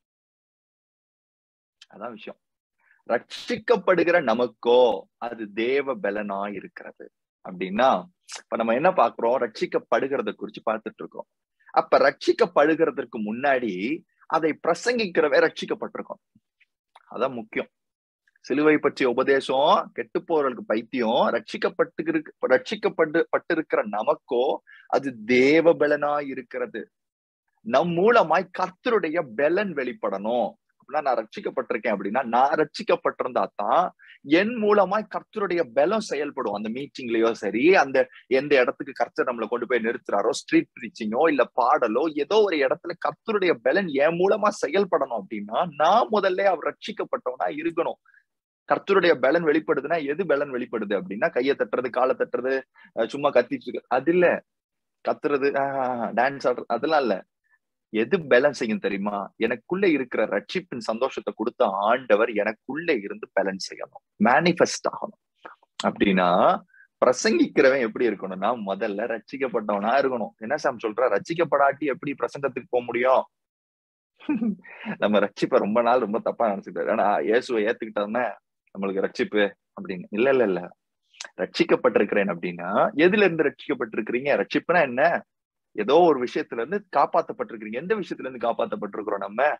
Speaker 1: அதான் விஷயம் ரட்சிக்கப்படுகிற நமக்கோ அது தேவ பலனா இருக்கிறது அப்படின்னா இப்ப நம்ம என்ன பாக்குறோம் ரட்சிக்கப்படுகிறத குறிச்சு பார்த்துட்டு இருக்கோம் அப்ப ரட்சிக்கப்படுகிறதுக்கு முன்னாடி அதை பிரசங்கிக்கிறவே ரட்சிக்கப்பட்டிருக்கோம் அதான் முக்கியம் சிலுவை பற்றிய உபதேசம் கெட்டு போறவர்களுக்கு பைத்தியம் ரட்சிக்கப்பட்டு ரட்சிக்கப்பட்டு பட்டிருக்கிற நமக்கோ அது தேவ பலனா இருக்கிறது நம் மூலமாய் கர்த்தருடைய பலன் வெளிப்படணும் அப்படின்னா நான் ரட்சிக்கப்பட்டிருக்கேன் அப்படின்னா நான் ரட்சிக்கப்பட்டிருந்தா தான் என் மூலமாய் கர்த்தருடைய பலம் செயல்படும் அந்த மீட்டிங்லயோ சரி அந்த எந்த இடத்துக்கு கர்த்தர் நம்மளை கொண்டு போய் நிறுத்துறாரோ ஸ்ட்ரீட் பிரீச்சிங்கோ இல்ல பாடலோ ஏதோ ஒரு இடத்துல கர்த்தருடைய பலன் என் மூலமா செயல்படணும் அப்படின்னா நான் முதல்ல அவர் ரட்சிக்கப்பட்டவனா இருக்கணும் கர்த்தருடைய பலன் வெளிப்படுதுன்னா எது பலன் வெளிப்படுது அப்படின்னா கையை தட்டுறது காலை தட்டுறது சும்மா கத்திட்டு இருக்கு அது இல்ல கத்துறது டான்ஸ் ஆடுறது அதெல்லாம் இல்ல எது பேலன்ஸ் செய்யும் தெரியுமா எனக்குள்ள இருக்கிற ரட்சிப்பின் சந்தோஷத்தை கொடுத்த ஆண்டவர் எனக்குள்ள இருந்து பேலன்ஸ் செய்யணும் மேனிஃபெஸ்ட் ஆகணும் அப்படின்னா பிரசங்கிக்கிறவன் எப்படி இருக்கணும்னா முதல்ல ரட்சிக்கப்பட்டவனா இருக்கணும் என்ன சாம் சொல்ற ரட்சிக்கப்படாட்டி எப்படி பிரசங்கத்துக்கு போக முடியும் நம்ம ரட்சிப்ப ரொம்ப நாள் ரொம்ப தப்பா நினைச்சுட்டாரு ஆனா இயேசுவை ஏத்துக்கிட்டோம்னா நம்மளுக்கு ரட்சிப்பு அப்படின்னு இல்ல இல்ல இல்ல ரட்சிக்கப்பட்டிருக்கிறேன் அப்படின்னா எதுல இருந்து ரட்சிக்கப்பட்டிருக்கிறீங்க ரட்சிப்புனா என்ன ஏதோ ஒரு விஷயத்துல இருந்து காப்பாத்தப்பட்டிருக்கிறீங்க எந்த விஷயத்துல இருந்து காப்பாத்தப்பட்டிருக்கிறோம் நம்ம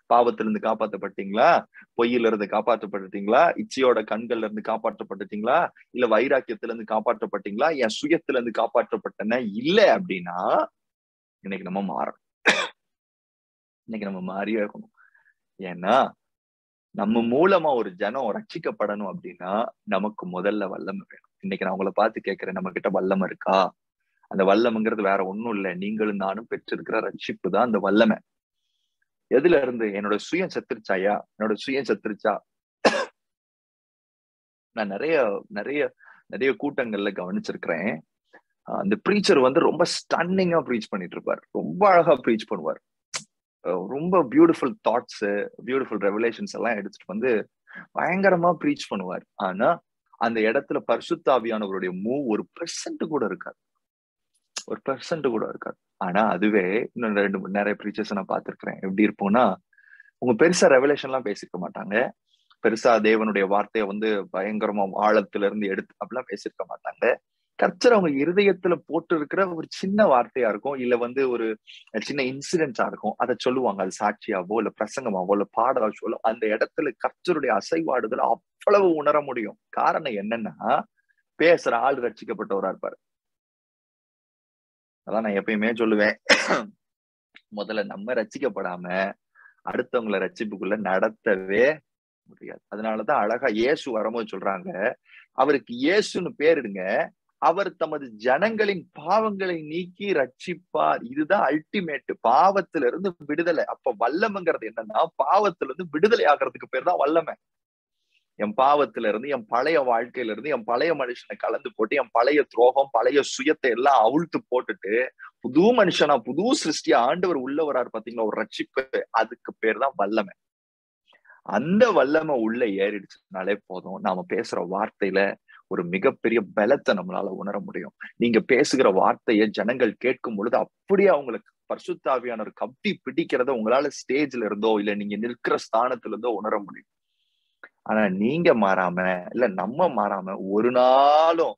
Speaker 1: பாவத்திலிருந்து காப்பாற்றப்பட்டீங்களா பொய்யில இருந்து காப்பாற்றப்பட்டுட்டீங்களா இச்சையோட கண்கள்ல இருந்து காப்பாற்றப்பட்டுட்டீங்களா இல்ல வைராக்கியத்துல இருந்து காப்பாற்றப்பட்டீங்களா என் சுயத்துல இருந்து காப்பாற்றப்பட்டன இல்ல அப்படின்னா இன்னைக்கு நம்ம மாறணும் இன்னைக்கு நம்ம மாறியே இருக்கணும் ஏன்னா நம்ம மூலமா ஒரு ஜனம் ரட்சிக்கப்படணும் அப்படின்னா நமக்கு முதல்ல வல்லமை வேணும் இன்னைக்கு நான் உங்களை பார்த்து கேட்கிறேன் நம்ம கிட்ட வல்லமை இருக்கா அந்த வல்லமைங்கிறது வேற ஒண்ணும் இல்லை நீங்களும் நானும் பெற்றிருக்கிற ரட்சிப்பு தான் அந்த வல்லமை எதுல இருந்து என்னோட சுயம் செத்துருச்சாயா என்னோட சுயம் செத்துருச்சா நான் நிறைய நிறைய நிறைய கூட்டங்கள்ல கவனிச்சிருக்கிறேன் அந்த ப்ரீச்சர் வந்து ரொம்ப ஸ்டன்னிங்கா ப்ரீச் பண்ணிட்டு இருப்பார் ரொம்ப அழகா ப்ரீச் பண்ணுவார் ரொம்ப பியூட்டிஃபுல் தாட்ஸ் பியூட்டிஃபுல் ரெவலேஷன்ஸ் எல்லாம் எடுத்துட்டு வந்து பயங்கரமா ப்ரீச் பண்ணுவார் ஆனா அந்த இடத்துல பரிசுத்தாவியானவருடைய மூவ் ஒரு பெர்சன்ட் கூட இருக்காது ஒரு பெர்சன்ட் கூட இருக்காது ஆனா அதுவே இன்னும் ரெண்டு நிறைய ப்ரீச்சர்ஸ் நான் பார்த்திருக்கிறேன் எப்படி இருப்போம்னா உங்க பெருசா ரெவலேஷன் எல்லாம் பேசிக்க மாட்டாங்க பெருசா தேவனுடைய வார்த்தையை வந்து பயங்கரமா ஆழத்துல இருந்து எடுத்து அப்படிலாம் பேசியிருக்க மாட்டாங்க கர்த்தர் அவங்க இருதயத்துல போட்டு இருக்கிற ஒரு சின்ன வார்த்தையா இருக்கும் இல்ல வந்து ஒரு சின்ன இன்சிடென்ட்ஸா இருக்கும் அதை சொல்லுவாங்க அது சாட்சியாவோ இல்ல பிரசங்கமாவோ இல்ல பாடலாச்சோ அந்த இடத்துல கர்த்தருடைய அசைவாடுதல் அவ்வளவு உணர முடியும் காரணம் என்னன்னா பேசுற ஆள் ரட்சிக்கப்பட்டவரா இருப்பாரு அதான் நான் எப்பயுமே சொல்லுவேன் முதல்ல நம்ம ரச்சிக்கப்படாம அடுத்தவங்களை ரட்சிப்புக்குள்ள நடத்தவே முடியாது அதனாலதான் அழகா இயேசு வரும்போது சொல்றாங்க அவருக்கு இயேசுன்னு பேரிடுங்க அவர் தமது ஜனங்களின் பாவங்களை நீக்கி ரட்சிப்பார் இதுதான் அல்டிமேட் பாவத்துல இருந்து விடுதலை அப்ப வல்லமைங்கிறது என்னன்னா பாவத்துல இருந்து விடுதலை ஆகிறதுக்கு பேர் தான் வல்லமை என் பாவத்துல இருந்து என் பழைய வாழ்க்கையில இருந்து என் பழைய மனுஷனை கலந்து போட்டு என் பழைய துரோகம் பழைய சுயத்தை எல்லாம் அவிழ்த்து போட்டுட்டு புது மனுஷனா புது சிருஷ்டியா ஆண்டவர் உள்ள வராரு பாத்தீங்களா ஒரு ரட்சிப்பு அதுக்கு பேர் தான் வல்லமை அந்த வல்லமை உள்ள ஏறிடுச்சுனாலே போதும் நாம பேசுற வார்த்தையில ஒரு மிகப்பெரிய பலத்தை நம்மளால உணர முடியும் நீங்க பேசுகிற வார்த்தையை ஜனங்கள் கேட்கும் பொழுது அப்படியே அவங்களுக்கு பரிசுத்தாவியான கப்பி பிடிக்கிறத உங்களால ஸ்டேஜ்ல இருந்தோ இல்ல நீங்க நிற்கிற ஸ்தானத்துல இருந்தோ உணர முடியும் ஆனா நீங்க மாறாம இல்ல நம்ம மாறாம ஒரு நாளும்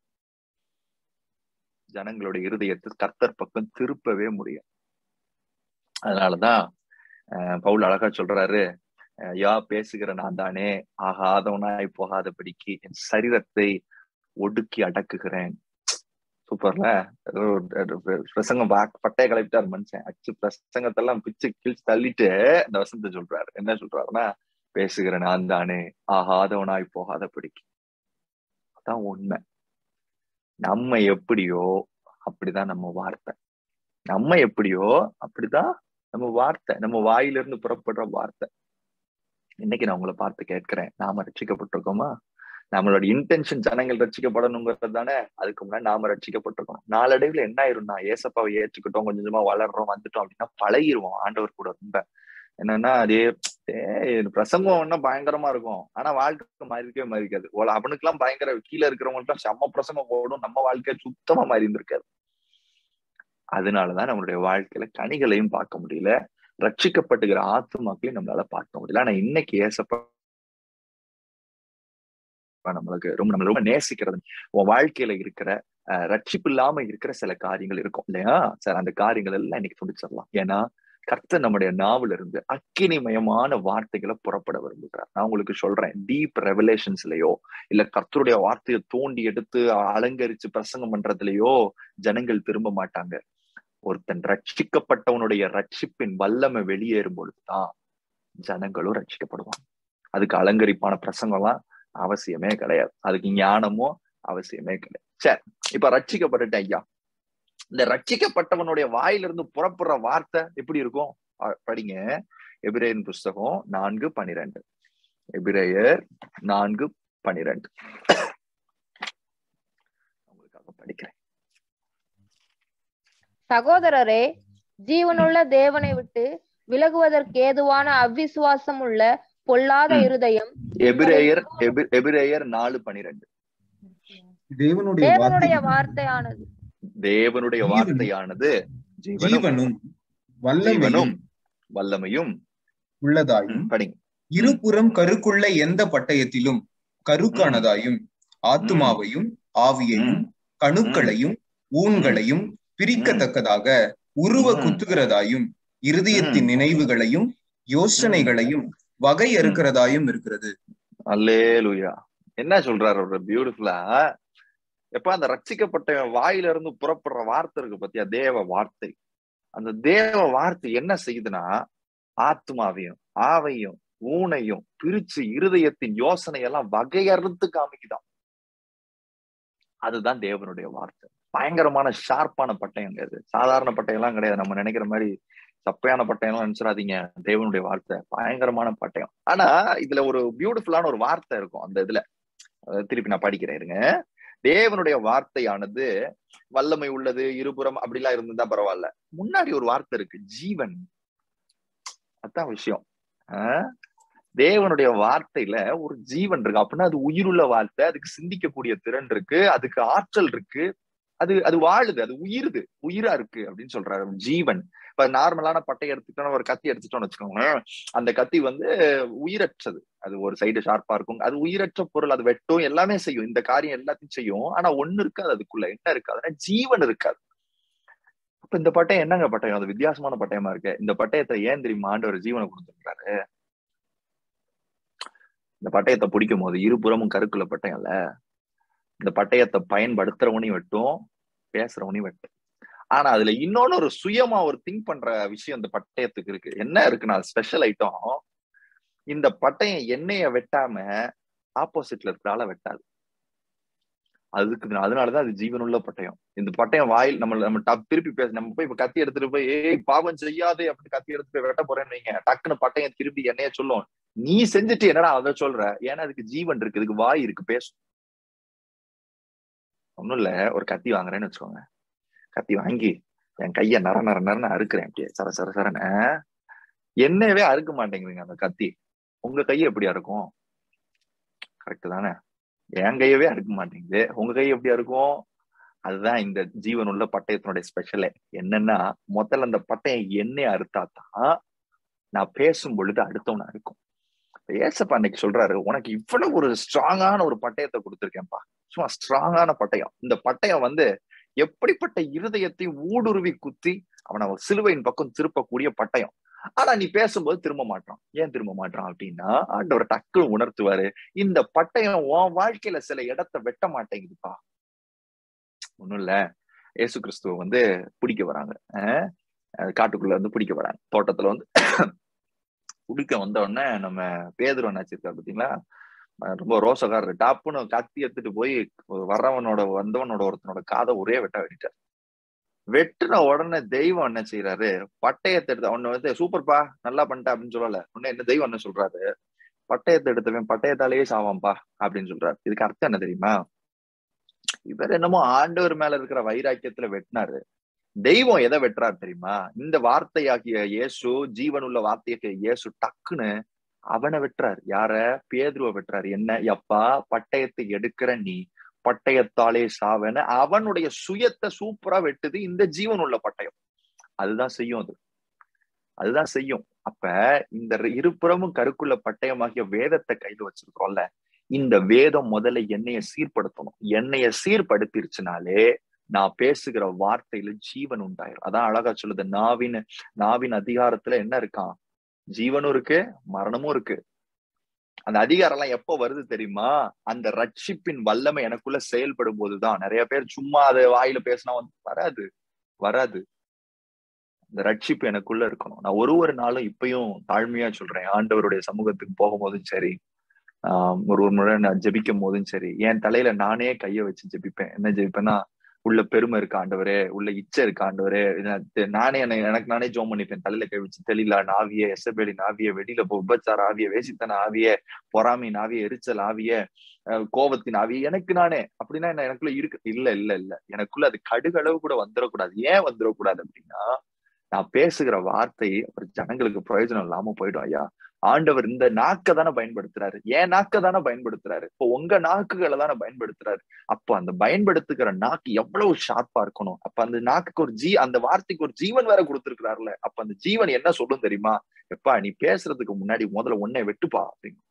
Speaker 1: ஜனங்களோட இருதயத்தை கர்த்தர் பக்கம் திருப்பவே முடியும் அதனாலதான் பவுல் அழகா சொல்றாரு யா பேசுகிற நான் தானே ஆகாதவனாய் போகாதபடிக்கு என் சரீரத்தை ஒடுக்கி அடக்குகிறேன் சூப்பர்ல பிரசங்கம் பட்டைய கலப்பிட்டார் மனுஷன் அச்சு பிரசங்கத்தெல்லாம் பிச்சு கிழிச்சு தள்ளிட்டு இந்த வசந்த சொல்றாரு என்ன சொல்றாருன்னா பேசுகிற நான் தானே ஆகாதவனாய் போகாதபடிக்கு அதான் உண்மை நம்ம எப்படியோ அப்படிதான் நம்ம வார்த்தை நம்ம எப்படியோ அப்படிதான் நம்ம வார்த்தை நம்ம வாயிலிருந்து புறப்படுற வார்த்தை இன்னைக்கு நான் உங்களை பார்த்து கேட்கிறேன் நாம ரட்சிக்கப்பட்டிருக்கோமா நம்மளோட இன்டென்ஷன் ஜனங்கள் ரட்சிக்கப்படணுங்கிறது தானே அதுக்கு முன்னாடி நாம ரட்சிக்கப்பட்டிருக்கோம் நாளடைவுல என்ன ஆயிரும்னா ஏசப்பாவை ஏற்றுக்கிட்டோம் கொஞ்சம் கொஞ்சமா வளர்றோம் வந்துட்டோம் அப்படின்னா பழகிருவோம் ஆண்டவர் கூட ரொம்ப என்னன்னா அதே பிரசங்கம் ஒன்னும் பயங்கரமா இருக்கும் ஆனா வாழ்க்கை மாறிக்கவே மாறிக்காது அவனுக்கு எல்லாம் பயங்கர கீழே இருக்கிறவங்களுக்கு எல்லாம் செம்ம பிரசங்கம் போடும் நம்ம வாழ்க்கை சுத்தமா மாறி இருந்திருக்காது அதனாலதான் நம்மளுடைய வாழ்க்கையில கனிகளையும் பார்க்க முடியல ரட்சிக்கப்பட்டுகிற ஆத்துமாக்களையும் நம்மளால பார்க்க முடியல ஆனா இன்னைக்கு ஏசப்ப நம்மளுக்கு ரொம்ப நம்மள ரொம்ப நேசிக்கிறது உன் வாழ்க்கையில இருக்கிற ரட்சிப்பு இல்லாம இருக்கிற சில காரியங்கள் இருக்கும் இல்லையா சார் அந்த காரியங்கள் எல்லாம் இன்னைக்கு துண்டிச்சிடலாம் ஏன்னா கர்த்தர் நம்முடைய நாவல இருந்து அக்கினிமயமான வார்த்தைகளை புறப்பட விரும்புகிறார் நான் உங்களுக்கு சொல்றேன் டீப் ரெவலேஷன்ஸ்லயோ இல்ல கர்த்தருடைய வார்த்தையை தோண்டி எடுத்து அலங்கரிச்சு பிரசங்கம் பண்றதுலயோ ஜனங்கள் திரும்ப மாட்டாங்க ஒருத்தன் ரட்சிக்கப்பட்டவனுடைய ரட்சிப்பின் வல்லமை வெளியேறும் பொழுதுதான் ஜனங்களும் ரட்சிக்கப்படுவாங்க அதுக்கு அலங்கரிப்பான பிரசங்கம்லாம் அவசியமே கிடையாது அதுக்கு ஞானமும் அவசியமே கிடையாது சரி இப்ப ரட்சிக்கப்பட்டுட்டேன் ஐயா இந்த ரட்சிக்கப்பட்டவனுடைய வாயிலிருந்து புறப்படுற வார்த்தை எப்படி இருக்கும் படிங்க எபிரேயன் புஸ்தகம் நான்கு பனிரெண்டு எபிரேயர் நான்கு பனிரெண்டு உங்களுக்காக படிக்கிறேன்
Speaker 3: சகோதரரே ஜீவனுள்ள தேவனை விட்டு விலகுவதற்கு ஏதுவான அவ்விசுவாசம் உள்ள பொல்லாத இருதயம்
Speaker 1: எபிரேயர் எபிரேயர் நாலு பனிரெண்டு
Speaker 2: தேவனுடைய
Speaker 3: தேவனுடைய வார்த்தையானது
Speaker 1: தேவனுடைய வார்த்தையானது
Speaker 2: ஜீவனும்
Speaker 1: ஜீவனும் வல்லமையும்
Speaker 2: உள்ளதாயும்
Speaker 1: படிங்க
Speaker 2: இருபுறம் கருக்குள்ள எந்த பட்டயத்திலும் கருக்கானதாயும் ஆத்துமாவையும் ஆவியையும் கணுக்களையும் ஊன்களையும் பிரிக்கத்தக்கதாக உருவ குத்துகிறதாயும் இருதயத்தின் நினைவுகளையும் யோசனைகளையும் வகை அறுக்கிறதாயும் இருக்கிறது
Speaker 1: அல்லேலுயா என்ன சொல்றாரு ஒரு பியூட்டிஃபுல்லா எப்ப அந்த ரட்சிக்கப்பட்ட வாயில இருந்து புறப்படுற வார்த்தை இருக்கு பத்தியா தேவ வார்த்தை அந்த தேவ வார்த்தை என்ன செய்யுதுன்னா ஆத்மாவையும் ஆவையும் ஊனையும் பிரிச்சு இருதயத்தின் யோசனை எல்லாம் வகையறுத்து காமிக்குதாம் அதுதான் தேவனுடைய வார்த்தை பயங்கரமான ஷார்ப்பான பட்டயங்க இது சாதாரண பட்டயம் எல்லாம் கிடையாது நம்ம நினைக்கிற மாதிரி சப்பையான பட்டயம் எல்லாம் நினைச்சிடாதீங்க தேவனுடைய வார்த்தை பயங்கரமான பட்டயம் ஆனா இதுல ஒரு பியூட்டிஃபுல்லான ஒரு வார்த்தை இருக்கும் அந்த இதுல அஹ் திருப்பி நான் படிக்கிறேன் இருங்க தேவனுடைய வார்த்தையானது வல்லமை உள்ளது இருபுறம் அப்படிலாம் இருந்திருந்தா பரவாயில்ல முன்னாடி ஒரு வார்த்தை இருக்கு ஜீவன் அதான் விஷயம் ஆஹ் தேவனுடைய வார்த்தையில ஒரு ஜீவன் இருக்கு அப்படின்னா அது உயிருள்ள வார்த்தை அதுக்கு சிந்திக்கக்கூடிய திறன் இருக்கு அதுக்கு ஆற்றல் இருக்கு அது அது வாழுது அது உயிருது உயிரா இருக்கு அப்படின்னு சொல்றாரு ஜீவன் இப்ப நார்மலான பட்டை எடுத்துட்டோம் ஒரு கத்தி எடுத்துட்டோம்னு வச்சுக்கோங்களேன் அந்த கத்தி வந்து உயிரற்றது அது ஒரு சைடு ஷார்ப்பா இருக்கும் அது உயிரற்ற பொருள் அது வெட்டும் எல்லாமே செய்யும் இந்த காரியம் எல்லாத்தையும் செய்யும் ஆனா ஒண்ணு இருக்காது அதுக்குள்ள என்ன இருக்காதுன்னா ஜீவன் இருக்காது அப்ப இந்த பட்டயம் என்னங்க பட்டயம் அது வித்தியாசமான பட்டயமா இருக்கு இந்த பட்டயத்தை ஏன் தெரியுமா ஆண்டவர் ஜீவனை கொடுத்துருக்காரு இந்த பட்டயத்தை பிடிக்கும் போது இருபுறமும் கருக்குள்ள பட்டயம்ல இந்த பட்டயத்தை பயன்படுத்துறவனையும் வெட்டும் பேசுறவனையும் வெட்டும் ஆனா அதுல இன்னொன்னு ஒரு சுயமா ஒரு திங்க் பண்ற விஷயம் இந்த பட்டயத்துக்கு இருக்கு என்ன இருக்குன்னா ஸ்பெஷல் ஐட்டம் இந்த பட்டயம் எண்ணெய வெட்டாம ஆப்போசிட்ல இருக்கிற ஆளை வெட்டாது அதுக்கு அதனாலதான் அது ஜீவனுள்ள பட்டயம் இந்த பட்டயம் வாயில் நம்ம நம்ம டப் திருப்பி பேச நம்ம போய் இப்ப கத்தி எடுத்துட்டு போய் ஏய் பாவம் செய்யாதே அப்படின்னு கத்தி எடுத்து போய் வெட்ட போறேன்னு வைங்க டக்குன்னு பட்டயம் திருப்பி என்னைய சொல்லும் நீ செஞ்சுட்டு என்னடா அதை சொல்ற ஏன்னா அதுக்கு ஜீவன் இருக்கு இதுக்கு வாய் இருக்கு பேசும் ஒண்ணும் இல்ல ஒரு கத்தி வாங்குறேன்னு வச்சுக்கோங்க கத்தி வாங்கி என் கைய நர நர நரன்னு அறுக்கிறேன் அப்படியே சர சர சரன்னு என்னவே அறுக்க மாட்டேங்குதுங்க அந்த கத்தி உங்க கையை எப்படியா இருக்கும் கரெக்ட் தானே என் கையவே அறுக்க மாட்டேங்குது உங்க கை எப்படியா இருக்கும் அதுதான் இந்த ஜீவனுள்ள பட்டயத்தினுடைய ஸ்பெஷலே என்னன்னா முதல்ல அந்த பட்டயம் எண்ணெய் அறுத்தாதான் நான் பேசும் பொழுது அடுத்தவன இருக்கும் ஏசப்பா அன்னைக்கு சொல்றாரு உனக்கு இவ்வளவு ஒரு ஸ்ட்ராங்கான ஒரு பட்டயத்தை கொடுத்துருக்கேன்ப்பா சும்மா ஸ்ட்ராங்கான பட்டயம் இந்த பட்டயம் வந்து எப்படிப்பட்ட இருதயத்தை ஊடுருவி குத்தி அவனை சிலுவையின் பக்கம் திருப்பக்கூடிய பட்டயம் ஆனா நீ பேசும்போது திரும்ப மாட்டான் ஏன் திரும்ப மாட்டான் அப்படின்னா ஆண்டவர் டக்கு உணர்த்துவாரு இந்த பட்டயம் உன் வாழ்க்கையில சில இடத்த வெட்ட மாட்டேங்குதுப்பா ஒண்ணும் இல்ல ஏசு கிறிஸ்துவ வந்து பிடிக்க வராங்க காட்டுக்குள்ள வந்து பிடிக்க வராங்க தோட்டத்துல வந்து பிடிக்க வந்த உடனே நம்ம பேதர் என்னாச்சிருக்கா பாத்தீங்களா ரொம்ப ரோசக்காரர் டாப்புன்னு கத்தி எடுத்துட்டு போய் வர்றவனோட வந்தவனோட ஒருத்தனோட காதை ஒரே வெட்ட வெட்டிட்டார் வெட்டுன உடனே தெய்வம் என்ன செய்யறாரு பட்டயத்தை எடுத்து அவன வந்து சூப்பர்ப்பா நல்லா பண்ணிட்டா அப்படின்னு சொல்லல உடனே என்ன தெய்வம் என்ன சொல்றாரு பட்டயத்தை எடுத்தவன் பட்டயத்தாலேயே சாவான்பா அப்படின்னு சொல்றாரு இதுக்கு அர்த்தம் என்ன தெரியுமா இவர் என்னமோ ஆண்டவர் மேல இருக்கிற வைராக்கியத்துல வெட்டினாரு தெய்வம் எதை வெட்டுறாரு தெரியுமா இந்த வார்த்தையாகிய இயேசு ஜீவனுள்ள வார்த்தையாகிய இயேசு டக்குன்னு அவனை வெட்டுறாரு யார பேதுருவ வெட்டுறாரு என்ன எப்பா பட்டயத்தை எடுக்கிற நீ பட்டயத்தாலே சாவன அவனுடைய சுயத்தை சூப்பரா வெட்டுது இந்த ஜீவன் உள்ள பட்டயம் அதுதான் செய்யும் அது அதுதான் செய்யும் அப்ப இந்த இருபுறமும் கருக்குள்ள பட்டயமாகிய வேதத்தை கையில வச்சிருக்கோம்ல இந்த வேதம் முதல்ல என்னைய சீர்படுத்தணும் என்னைய சீர்படுத்திருச்சுனாலே நான் பேசுகிற வார்த்தையில ஜீவன் உண்டாயிரும் அதான் அழகா சொல்லுது நாவின் நாவின் அதிகாரத்துல என்ன இருக்கான் ஜீவனும் இருக்கு மரணமும் இருக்கு அந்த அதிகாரம் எல்லாம் எப்ப வருது தெரியுமா அந்த ரட்சிப்பின் வல்லமை எனக்குள்ள செயல்படும் போதுதான் நிறைய பேர் சும்மா அதை வாயில பேசினா வந்து வராது வராது இந்த ரட்சிப்பு எனக்குள்ள இருக்கணும் நான் ஒரு ஒரு நாளும் இப்பயும் தாழ்மையா சொல்றேன் ஆண்டவருடைய சமூகத்துக்கு போகும்போதும் சரி ஆஹ் ஒரு ஒரு முறை நான் ஜெபிக்கும் போதும் சரி என் தலையில நானே கைய வச்சு ஜெபிப்பேன் என்ன ஜெபிப்பேன்னா உள்ள பெருமை இருக்கு ஆண்டவரே உள்ள இச்சை இருக்கு ஆண்டவரே நானே எனக்கு நானே ஜோம் பண்ணிப்பேன் தலையில கை வச்சு தெளிலா நாவிய எசபேலி நாவிய வெளியில உபச்சார ஆவிய வேசித்தன ஆவிய பொறாமை நாவிய எரிச்சல் ஆவிய கோபத்தின் ஆவிய எனக்கு நானே அப்படின்னா என்ன எனக்குள்ள இருக்கு இல்ல இல்ல இல்ல எனக்குள்ள அது கடுகளவு கூட வந்துடக்கூடாது ஏன் வந்துடக்கூடாது அப்படின்னா நான் பேசுகிற வார்த்தை ஒரு ஜனங்களுக்கு பிரயோஜனம் இல்லாம போயிடும் ஐயா ஆண்டவர் இந்த நாக்க தானே பயன்படுத்துறாரு ஏன் நாக்க தானே பயன்படுத்துறாரு இப்போ உங்க நாக்குகளை தானே பயன்படுத்துறாரு அப்போ அந்த பயன்படுத்துகிற நாக்கு எவ்வளவு ஷார்ப்பா இருக்கணும் அப்ப அந்த நாக்குக்கு ஒரு ஜீ அந்த வார்த்தைக்கு ஒரு ஜீவன் வேற கொடுத்துருக்கிறாருல அப்ப அந்த ஜீவன் என்ன சொல்லும் தெரியுமா எப்பா நீ பேசுறதுக்கு முன்னாடி முதல்ல ஒன்னே வெட்டுப்பா அப்படின்னு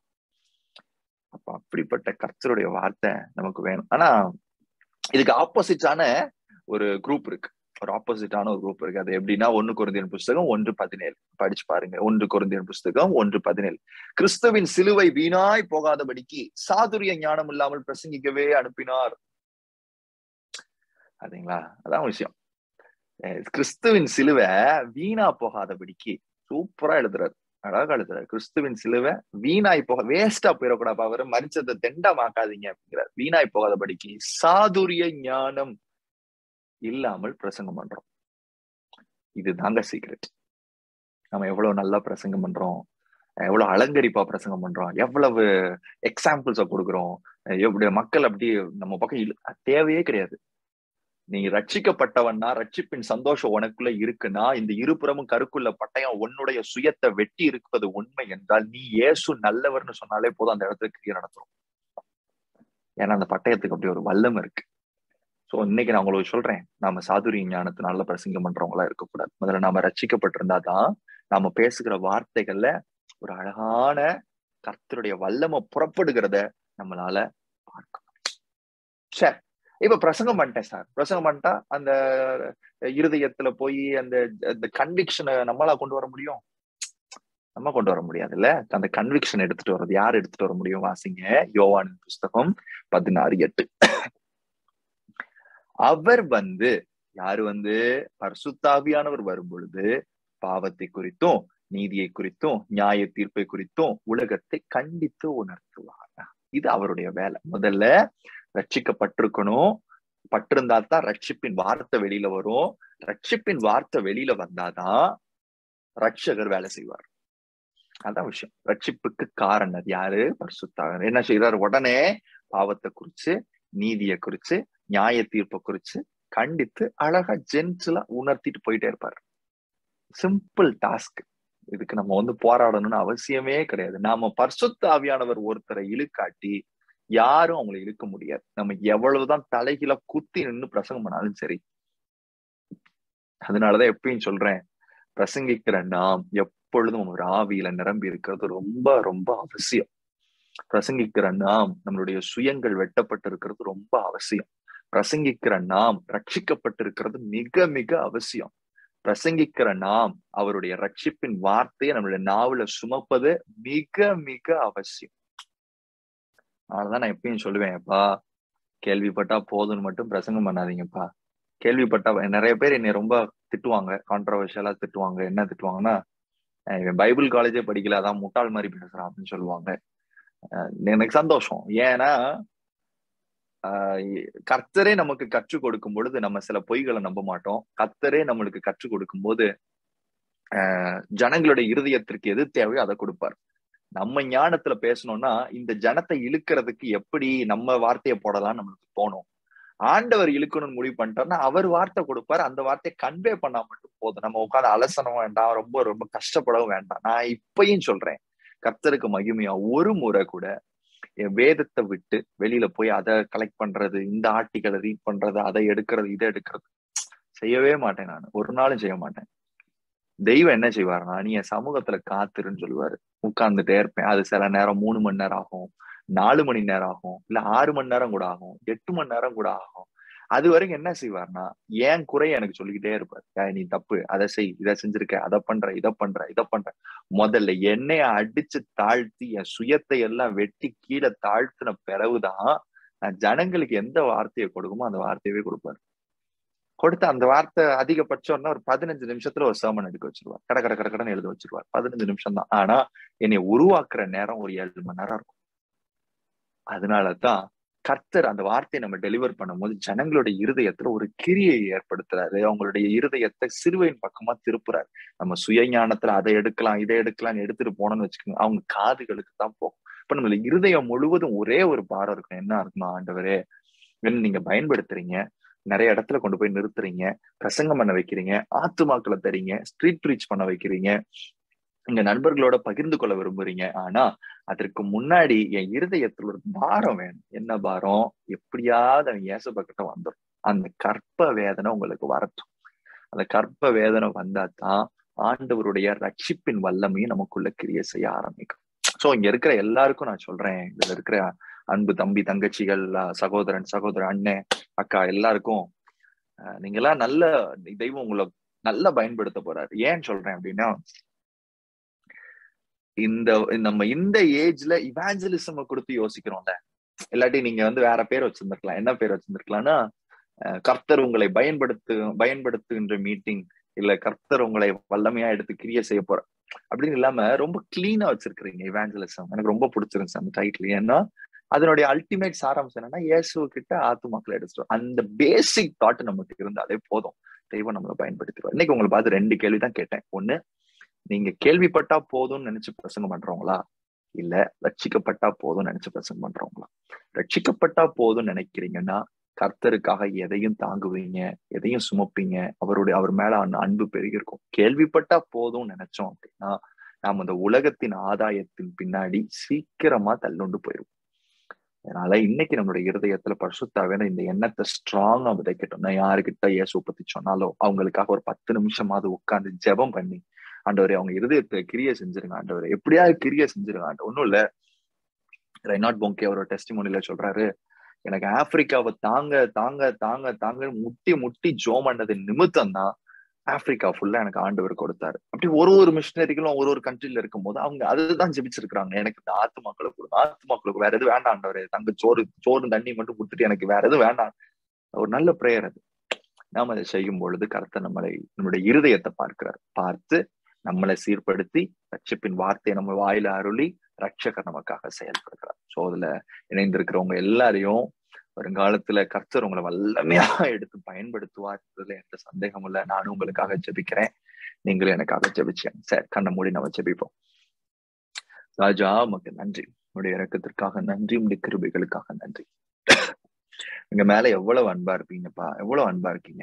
Speaker 1: அப்ப அப்படிப்பட்ட கர்த்தருடைய வார்த்தை நமக்கு வேணும் ஆனா இதுக்கு ஆப்போசிட்டான ஒரு குரூப் இருக்கு ஒரு ஆப்போசிட்டான ஒரு குரூப் இருக்கு அது எப்படின்னா ஒன்னு குருந்தியன் புஸ்தகம் ஒன்று பதினேழு படிச்சு பாருங்க ஒன்று குருந்தியன் புஸ்தகம் ஒன்று பதினேழு கிறிஸ்துவின் சிலுவை வீணாய் போகாதபடிக்கு சாதுரிய ஞானம் இல்லாமல் பிரசங்கிக்கவே அனுப்பினார் அதுங்களா அதான் விஷயம் அஹ் கிறிஸ்துவின் சிலுவை வீணா போகாதபடிக்கு சூப்பரா எழுதுறாரு அழகா எழுதுறாரு கிறிஸ்துவின் சிலுவை வீணாய் போக வேஸ்டா போயிடக்கூடாது அவர் மரிச்சதை தெண்டமாக்காதீங்க அப்படிங்கிறார் வீணாய் போகாதபடிக்கு சாதுரிய ஞானம் இல்லாமல் பிரசங்கம் பண்றோம் இது தாங்க சீக்ரெட் நம்ம எவ்வளவு நல்லா பிரசங்கம் பண்றோம் எவ்வளவு அலங்கரிப்பா பிரசங்கம் பண்றோம் எவ்வளவு எக்ஸாம்பிள்ஸ கொடுக்குறோம் எப்படி மக்கள் அப்படி நம்ம பக்கம் இழு- தேவையே கிடையாது நீ ரட்சிக்கப்பட்டவன்னா ரட்சிப்பின் சந்தோஷம் உனக்குள்ள இருக்குன்னா இந்த இருபுறமும் கருக்குள்ள பட்டயம் உன்னுடைய சுயத்தை வெட்டி இருப்பது உண்மை என்றால் நீ இயேசு நல்லவர்னு சொன்னாலே போதும் அந்த இடத்துல கிரியை நடத்துரும் ஏன்னா அந்த பட்டயத்துக்கு அப்படி ஒரு வல்லம் இருக்கு சோ இன்னைக்கு நான் உங்களுக்கு சொல்றேன் நாம சாதுரிய ஞானத்தினால பிரசங்கம் பண்றவங்களா இருக்கக்கூடாது முதல்ல நாம ரட்சிக்கப்பட்டிருந்தாதான் நாம பேசுகிற வார்த்தைகள்ல ஒரு அழகான கர்த்தருடைய வல்லம புறப்படுகிறத நம்மளால பார்க்க முடியும். சரி இப்ப பிரசங்கம் பண்ணிட்டேன் சார் பிரசங்கம் பண்ணிட்டா அந்த இருதயத்துல போய் அந்த அந்த கன்விக்ஷனை நம்மளா கொண்டு வர முடியும் நம்ம கொண்டு வர முடியாதுல்ல அந்த கன்விக்ஷன் எடுத்துட்டு வர்றது யார் எடுத்துட்டு வர முடியும் வாசிங்க யோவான் புஸ்தகம் பதினாறு எட்டு அவர் வந்து யாரு வந்து பரிசுத்தாவியானவர் வரும் பொழுது பாவத்தை குறித்தும் நீதியை குறித்தும் நியாய தீர்ப்பை குறித்தும் உலகத்தை கண்டித்து உணர்த்துவார் இது அவருடைய வேலை முதல்ல ரட்சிக்கப்பட்டிருக்கணும் பட்டிருந்தா தான் ரட்சிப்பின் வார்த்தை வெளியில வரும் ரட்சிப்பின் வார்த்தை வெளியில வந்தாதான் ரட்சகர் வேலை செய்வார் அதான் விஷயம் ரட்சிப்புக்கு காரணர் யாரு பரிசுத்தாகர் என்ன செய்யறாரு உடனே பாவத்தை குறிச்சு நீதியை குறிச்சு நியாய தீர்ப்பை குறிச்சு கண்டித்து அழகா ஜென்டிலா உணர்த்திட்டு போயிட்டே இருப்பாரு சிம்பிள் டாஸ்க் இதுக்கு நம்ம வந்து போராடணும்னு அவசியமே கிடையாது நாம பரிசுத்த ஆவியானவர் ஒருத்தரை இழுக்காட்டி யாரும் அவங்களை இழுக்க முடியாது நம்ம எவ்வளவுதான் தலைகீழ குத்தி நின்று பிரசங்கம் பண்ணாலும் சரி அதனாலதான் எப்பயும் சொல்றேன் பிரசங்கிக்கிற நாம் எப்பொழுதும் ஒரு ஆவியில நிரம்பி இருக்கிறது ரொம்ப ரொம்ப அவசியம் பிரசங்கிக்கிற நாம் நம்மளுடைய சுயங்கள் வெட்டப்பட்டு இருக்கிறது ரொம்ப அவசியம் பிரசங்கிக்கிற நாம் ரட்சிக்கப்பட்டிருக்கிறது மிக மிக அவசியம் பிரசங்கிக்கிற நாம் அவருடைய ரட்சிப்பின் வார்த்தையை நம்மளுடைய நாவல சுமப்பது மிக மிக அவசியம் அதனாலதான் நான் எப்பயும் சொல்லுவேன் அப்பா கேள்விப்பட்டா போதும்னு மட்டும் பிரசங்கம் பண்ணாதீங்கப்பா கேள்விப்பட்டா நிறைய பேர் என்னை ரொம்ப திட்டுவாங்க கான்ட்ரவர்ஷியலா திட்டுவாங்க என்ன திட்டுவாங்கன்னா இவன் பைபிள் காலேஜே படிக்கல அதான் முட்டாள் மாதிரி பேசுறான் அப்படின்னு சொல்லுவாங்க எனக்கு சந்தோஷம் ஏன்னா கர்த்தரே நமக்கு கற்றுக் கொடுக்கும் பொழுது நம்ம சில பொய்களை நம்ப மாட்டோம் கர்த்தரே நம்மளுக்கு கற்றுக் கொடுக்கும் போது ஜனங்களுடைய இருதயத்திற்கு எது தேவையோ அதை கொடுப்பார் நம்ம ஞானத்துல பேசணும்னா இந்த ஜனத்தை இழுக்கிறதுக்கு எப்படி நம்ம வார்த்தையை போடலாம்னு நம்மளுக்கு தோணும் ஆண்டவர் இழுக்கணும்னு முடிவு பண்ணிட்டோம்னா அவர் வார்த்தை கொடுப்பாரு அந்த வார்த்தையை கன்வே பண்ணா மட்டும் போதும் நம்ம உட்காந்து அலசனம் வேண்டாம் ரொம்ப ரொம்ப கஷ்டப்படவும் வேண்டாம் நான் இப்பயும் சொல்றேன் கர்த்தருக்கு மகிமையா ஒரு முறை கூட என் வேதத்தை விட்டு வெளியில போய் அதை கலெக்ட் பண்றது இந்த ஆர்டிகளை ரீட் பண்றது அதை எடுக்கிறது இதை எடுக்கிறது செய்யவே மாட்டேன் நான் ஒரு நாளும் செய்ய மாட்டேன் தெய்வம் என்ன செய்வாருன்னா நீ என் சமூகத்துல காத்துருன்னு சொல்லுவாரு உட்கார்ந்துட்டே இருப்பேன் அது சில நேரம் மூணு மணி நேரம் ஆகும் நாலு மணி நேரம் ஆகும் இல்ல ஆறு மணி நேரம் கூட ஆகும் எட்டு மணி நேரம் கூட ஆகும் அது வரைக்கும் என்ன செய்வார்னா ஏன் குறைய எனக்கு சொல்லிக்கிட்டே இருப்பார் நீ தப்பு அதை செய் இதை செஞ்சிருக்க அதை பண்ற இதை பண்ற இதை பண்ற முதல்ல என்னைய அடிச்சு தாழ்த்தி என் சுயத்தை எல்லாம் வெட்டி கீழே தாழ்த்தின பிறகுதான் நான் ஜனங்களுக்கு எந்த வார்த்தையை கொடுக்குமோ அந்த வார்த்தையவே கொடுப்பாரு கொடுத்து அந்த வார்த்தை அதிகபட்சம்னா ஒரு பதினஞ்சு நிமிஷத்துல ஒரு சேமன் எடுக்க வச்சிருவார் கட கட கட கடன்னு எழுத வச்சிருவார் பதினஞ்சு நிமிஷம் தான் ஆனா என்னை உருவாக்குற நேரம் ஒரு ஏழு மணி நேரம் இருக்கும் அதனாலதான் கர்த்தர் அந்த வார்த்தையை நம்ம டெலிவர் பண்ணும்போது ஜனங்களுடைய இருதயத்துல ஒரு கிரியை ஏற்படுத்துறாரு அவங்களுடைய இருதயத்தை சிறுவையின் பக்கமா திருப்புறாரு நம்ம சுயஞானத்துல அதை எடுக்கலாம் இதை எடுக்கலாம்னு எடுத்துட்டு போனோம்னு வச்சுக்கோங்க அவங்க காதுகளுக்கு தான் போகும் இப்ப நம்மள இருதயம் முழுவதும் ஒரே ஒரு பாரம் இருக்கும் என்ன இருக்கணும் ஆண்டவரே என்ன நீங்க பயன்படுத்துறீங்க நிறைய இடத்துல கொண்டு போய் நிறுத்துறீங்க பிரசங்கம் பண்ண வைக்கிறீங்க ஆத்துமாக்களை தரீங்க ஸ்ட்ரீட் ரீச் பண்ண வைக்கிறீங்க எங்க நண்பர்களோட பகிர்ந்து கொள்ள விரும்புறீங்க ஆனா அதற்கு முன்னாடி என் இருதயத்துல ஒரு பாரம் வேணும் என்ன பாரம் எப்படியாவது அவன் ஏச பக்கத்தை வந்துடும் அந்த கற்ப வேதனை உங்களுக்கு வரட்டும் அந்த கற்ப வேதனை வந்தா தான் ஆண்டவருடைய ரட்சிப்பின் வல்லமையும் நமக்குள்ள கிரிய செய்ய ஆரம்பிக்கும் சோ இங்க இருக்கிற எல்லாருக்கும் நான் சொல்றேன் இதுல இருக்கிற அன்பு தம்பி தங்கச்சிகள் சகோதரன் சகோதரன் அண்ணன் அக்கா எல்லாருக்கும் அஹ் நீங்க எல்லாம் நல்ல தெய்வம் உங்களை நல்லா பயன்படுத்த போறாரு ஏன் சொல்றேன் அப்படின்னா இந்த நம்ம இந்த ஏஜ்ல இவாஞ்சலிசம் கொடுத்து யோசிக்கிறோம்ல இல்லாட்டி நீங்க வந்து வேற பேர் வச்சிருந்திருக்கலாம் என்ன பேர் வச்சிருந்திருக்கலாம்னா அஹ் கர்த்தர் உங்களை பயன்படுத்து பயன்படுத்துகின்ற மீட்டிங் இல்ல கர்த்தர் உங்களை வல்லமையா எடுத்து கிரிய செய்ய போற அப்படின்னு இல்லாம ரொம்ப கிளீனா வச்சிருக்கிறீங்க இவாஞ்சலிசம் எனக்கு ரொம்ப பிடிச்சிருந்துச்சு அந்த டைட்டில் ஏன்னா அதனுடைய அல்டிமேட் சாராம்சம் என்னன்னா இயேசு கிட்ட ஆத்துமாக்களை எடுத்துட்டு வரும். அந்த பேசிக் தாட் நமக்கு இருந்தாலே போதும் தெய்வம் நம்மளை பயன்படுத்திடுவோம் இன்னைக்கு உங்களை பார்த்து ரெண்டு கேள்வி தான் கேட்டேன் ஒண்ணு நீங்க கேள்விப்பட்டா போதும்னு நினைச்சு பிரசங்கம் பண்றவங்களா இல்ல ரட்சிக்கப்பட்டா போதும்னு நினைச்சு பிரசங்கம் பண்றவங்களா ரட்சிக்கப்பட்டா போதும்னு நினைக்கிறீங்கன்னா கர்த்தருக்காக எதையும் தாங்குவீங்க எதையும் சுமப்பீங்க அவருடைய அவர் மேல அந்த அன்பு பெருகி இருக்கும் கேள்விப்பட்டா போதும்னு நினைச்சோம் அப்படின்னா நாம் அந்த உலகத்தின் ஆதாயத்தின் பின்னாடி சீக்கிரமா தள்ளுண்டு போயிருவோம் அதனால இன்னைக்கு நம்மளுடைய இருதயத்துல பரிசுத்தாவே இந்த எண்ணத்தை ஸ்ட்ராங்கா விதைக்கட்டும் நான் யாருக்கிட்ட இயேசு பத்தி சொன்னாலும் அவங்களுக்காக ஒரு பத்து நிமிஷமாவது உட்கார்ந்து ஜெபம் பண்ணி ஆண்டவரே அவங்க இருதயத்துல கிரிய செஞ்சிருங்க ஆண்டவரே எப்படியாவது கிரிய செஞ்சிருங்க ஆண்டு ஒண்ணும் இல்ல ரெனாட் பொங்கே அவரோட டெஸ்டிமோனில சொல்றாரு எனக்கு ஆப்பிரிக்காவை தாங்க தாங்க தாங்க தாங்க முட்டி முட்டி ஜோம் பண்ணது நிமித்தம் தான் ஆப்பிரிக்கா ஃபுல்லா எனக்கு ஆண்டவர் கொடுத்தாரு அப்படி ஒரு ஒரு மிஷினரிகளும் ஒரு ஒரு கண்ட்ரில இருக்கும் போது அவங்க அதுதான் ஜெபிச்சிருக்காங்க எனக்கு இந்த ஆத்துமாக்களை கொடுங்க ஆத்துமாக்களுக்கு வேற எதுவும் வேண்டாம் ஆண்டவரே தங்க சோறு சோறு தண்ணி மட்டும் கொடுத்துட்டு எனக்கு வேற எதுவும் வேண்டாம் ஒரு நல்ல பிரேயர் அது நாம் அதை செய்யும் பொழுது கருத்தை நம்மளை நம்மளுடைய இருதயத்தை பார்க்கிறார் பார்த்து நம்மளை சீர்படுத்தி ரட்சிப்பின் வார்த்தையை நம்ம வாயில அருளி ரட்சகர் நமக்காக செயல்படுகிறார் சோ அதுல இணைந்திருக்கிறவங்க எல்லாரையும் வருங்காலத்துல கர்த்தர் உங்களை வல்லமையா எடுத்து பயன்படுத்துவார்ன்றதுல எந்த சந்தேகம் இல்ல நானும் உங்களுக்காக ஜெபிக்கிறேன் நீங்களும் எனக்காக ஜெபிச்சேன் சரி கண்ணை மூடி நம்ம ஜெபிப்போம் ராஜா உமக்கு நன்றி உடைய இறக்கத்திற்காக நன்றி உடைய கிருபைகளுக்காக நன்றி எங்க மேல எவ்வளவு அன்பா இருப்பீங்கப்பா எவ்வளவு அன்பா இருக்கீங்க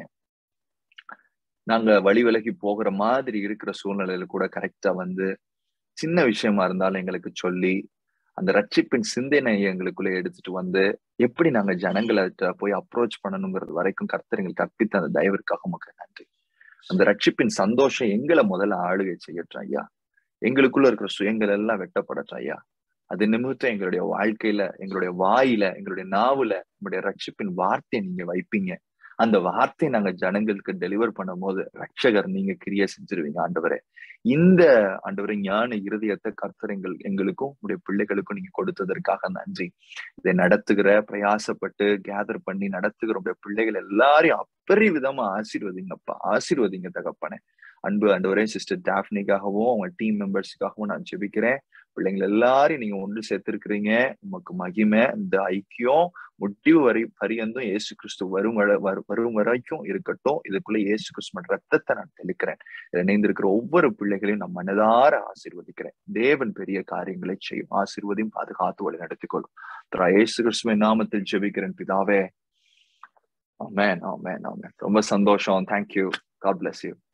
Speaker 1: நாங்க வழி விலகி போகிற மாதிரி இருக்கிற சூழ்நிலையில கூட கரெக்டா வந்து சின்ன விஷயமா இருந்தாலும் எங்களுக்கு சொல்லி அந்த ரட்சிப்பின் சிந்தனையை எங்களுக்குள்ள எடுத்துட்டு வந்து எப்படி நாங்க ஜனங்களை போய் அப்ரோச் பண்ணணுங்கிறது வரைக்கும் கர்த்தர் எங்களுக்கு கற்பித்த அந்த தயவிற்காக உமக்கு நன்றி அந்த ரட்சிப்பின் சந்தோஷம் எங்களை முதல்ல ஆளுகை செய்யட்டும் ஐயா எங்களுக்குள்ள இருக்கிற சுயங்கள் எல்லாம் வெட்டப்படட்டும் ஐயா அது நிமித்தம் எங்களுடைய வாழ்க்கையில எங்களுடைய வாயில எங்களுடைய நாவுல நம்முடைய ரட்சிப்பின் வார்த்தையை நீங்க வைப்பீங்க அந்த வார்த்தையை நாங்க ஜனங்களுக்கு டெலிவர் பண்ணும் போது ரட்சகர் நீங்க கிரிய செஞ்சிருவீங்க ஆண்டவரே இந்த ஆண்டவரை ஞான இருதயத்தை கர்த்தர் எங்கள் எங்களுக்கும் உடைய பிள்ளைகளுக்கும் நீங்க கொடுத்ததற்காக நன்றி இதை நடத்துகிற பிரயாசப்பட்டு கேதர் பண்ணி நடத்துகிற உடைய பிள்ளைகள் எல்லாரையும் அப்பரிவிதமா ஆசீர்வதிங்கப்பா ஆசீர்வதிங்க தகப்பனே அன்பு ஆண்டவரே சிஸ்டர் டாஃப்னிக்காகவும் அவங்க டீம் மெம்பர்ஸுக்காகவும் நான் ஜெபிக்கிறேன் பிள்ளைங்கள் எல்லாரையும் நீங்க ஒன்று சேர்த்திருக்கிறீங்க உமக்கு மகிமை இந்த ஐக்கியம் முடிவு வரை பரியந்தும் இயேசு கிறிஸ்து வரும் வரும் வரைக்கும் இருக்கட்டும் இதுக்குள்ள இயேசு கிறிஸ்துவ ரத்தத்தை நான் தெளிக்கிறேன் இணைந்திருக்கிற ஒவ்வொரு பிள்ளைகளையும் நான் மனதார ஆசீர்வதிக்கிறேன் தேவன் பெரிய காரியங்களை செய்யும் ஆசீர்வதியும் பாதுகாத்து வழி நடத்திக்கொள்ளும் இயேசு கிறிஸ்துவின் நாமத்தில் ஜெபிக்கிறேன் பிதாவே ஆமேன் ஆமேன் ஆமேன் ரொம்ப சந்தோஷம் தேங்க்யூ காட் பிளஸ் யூ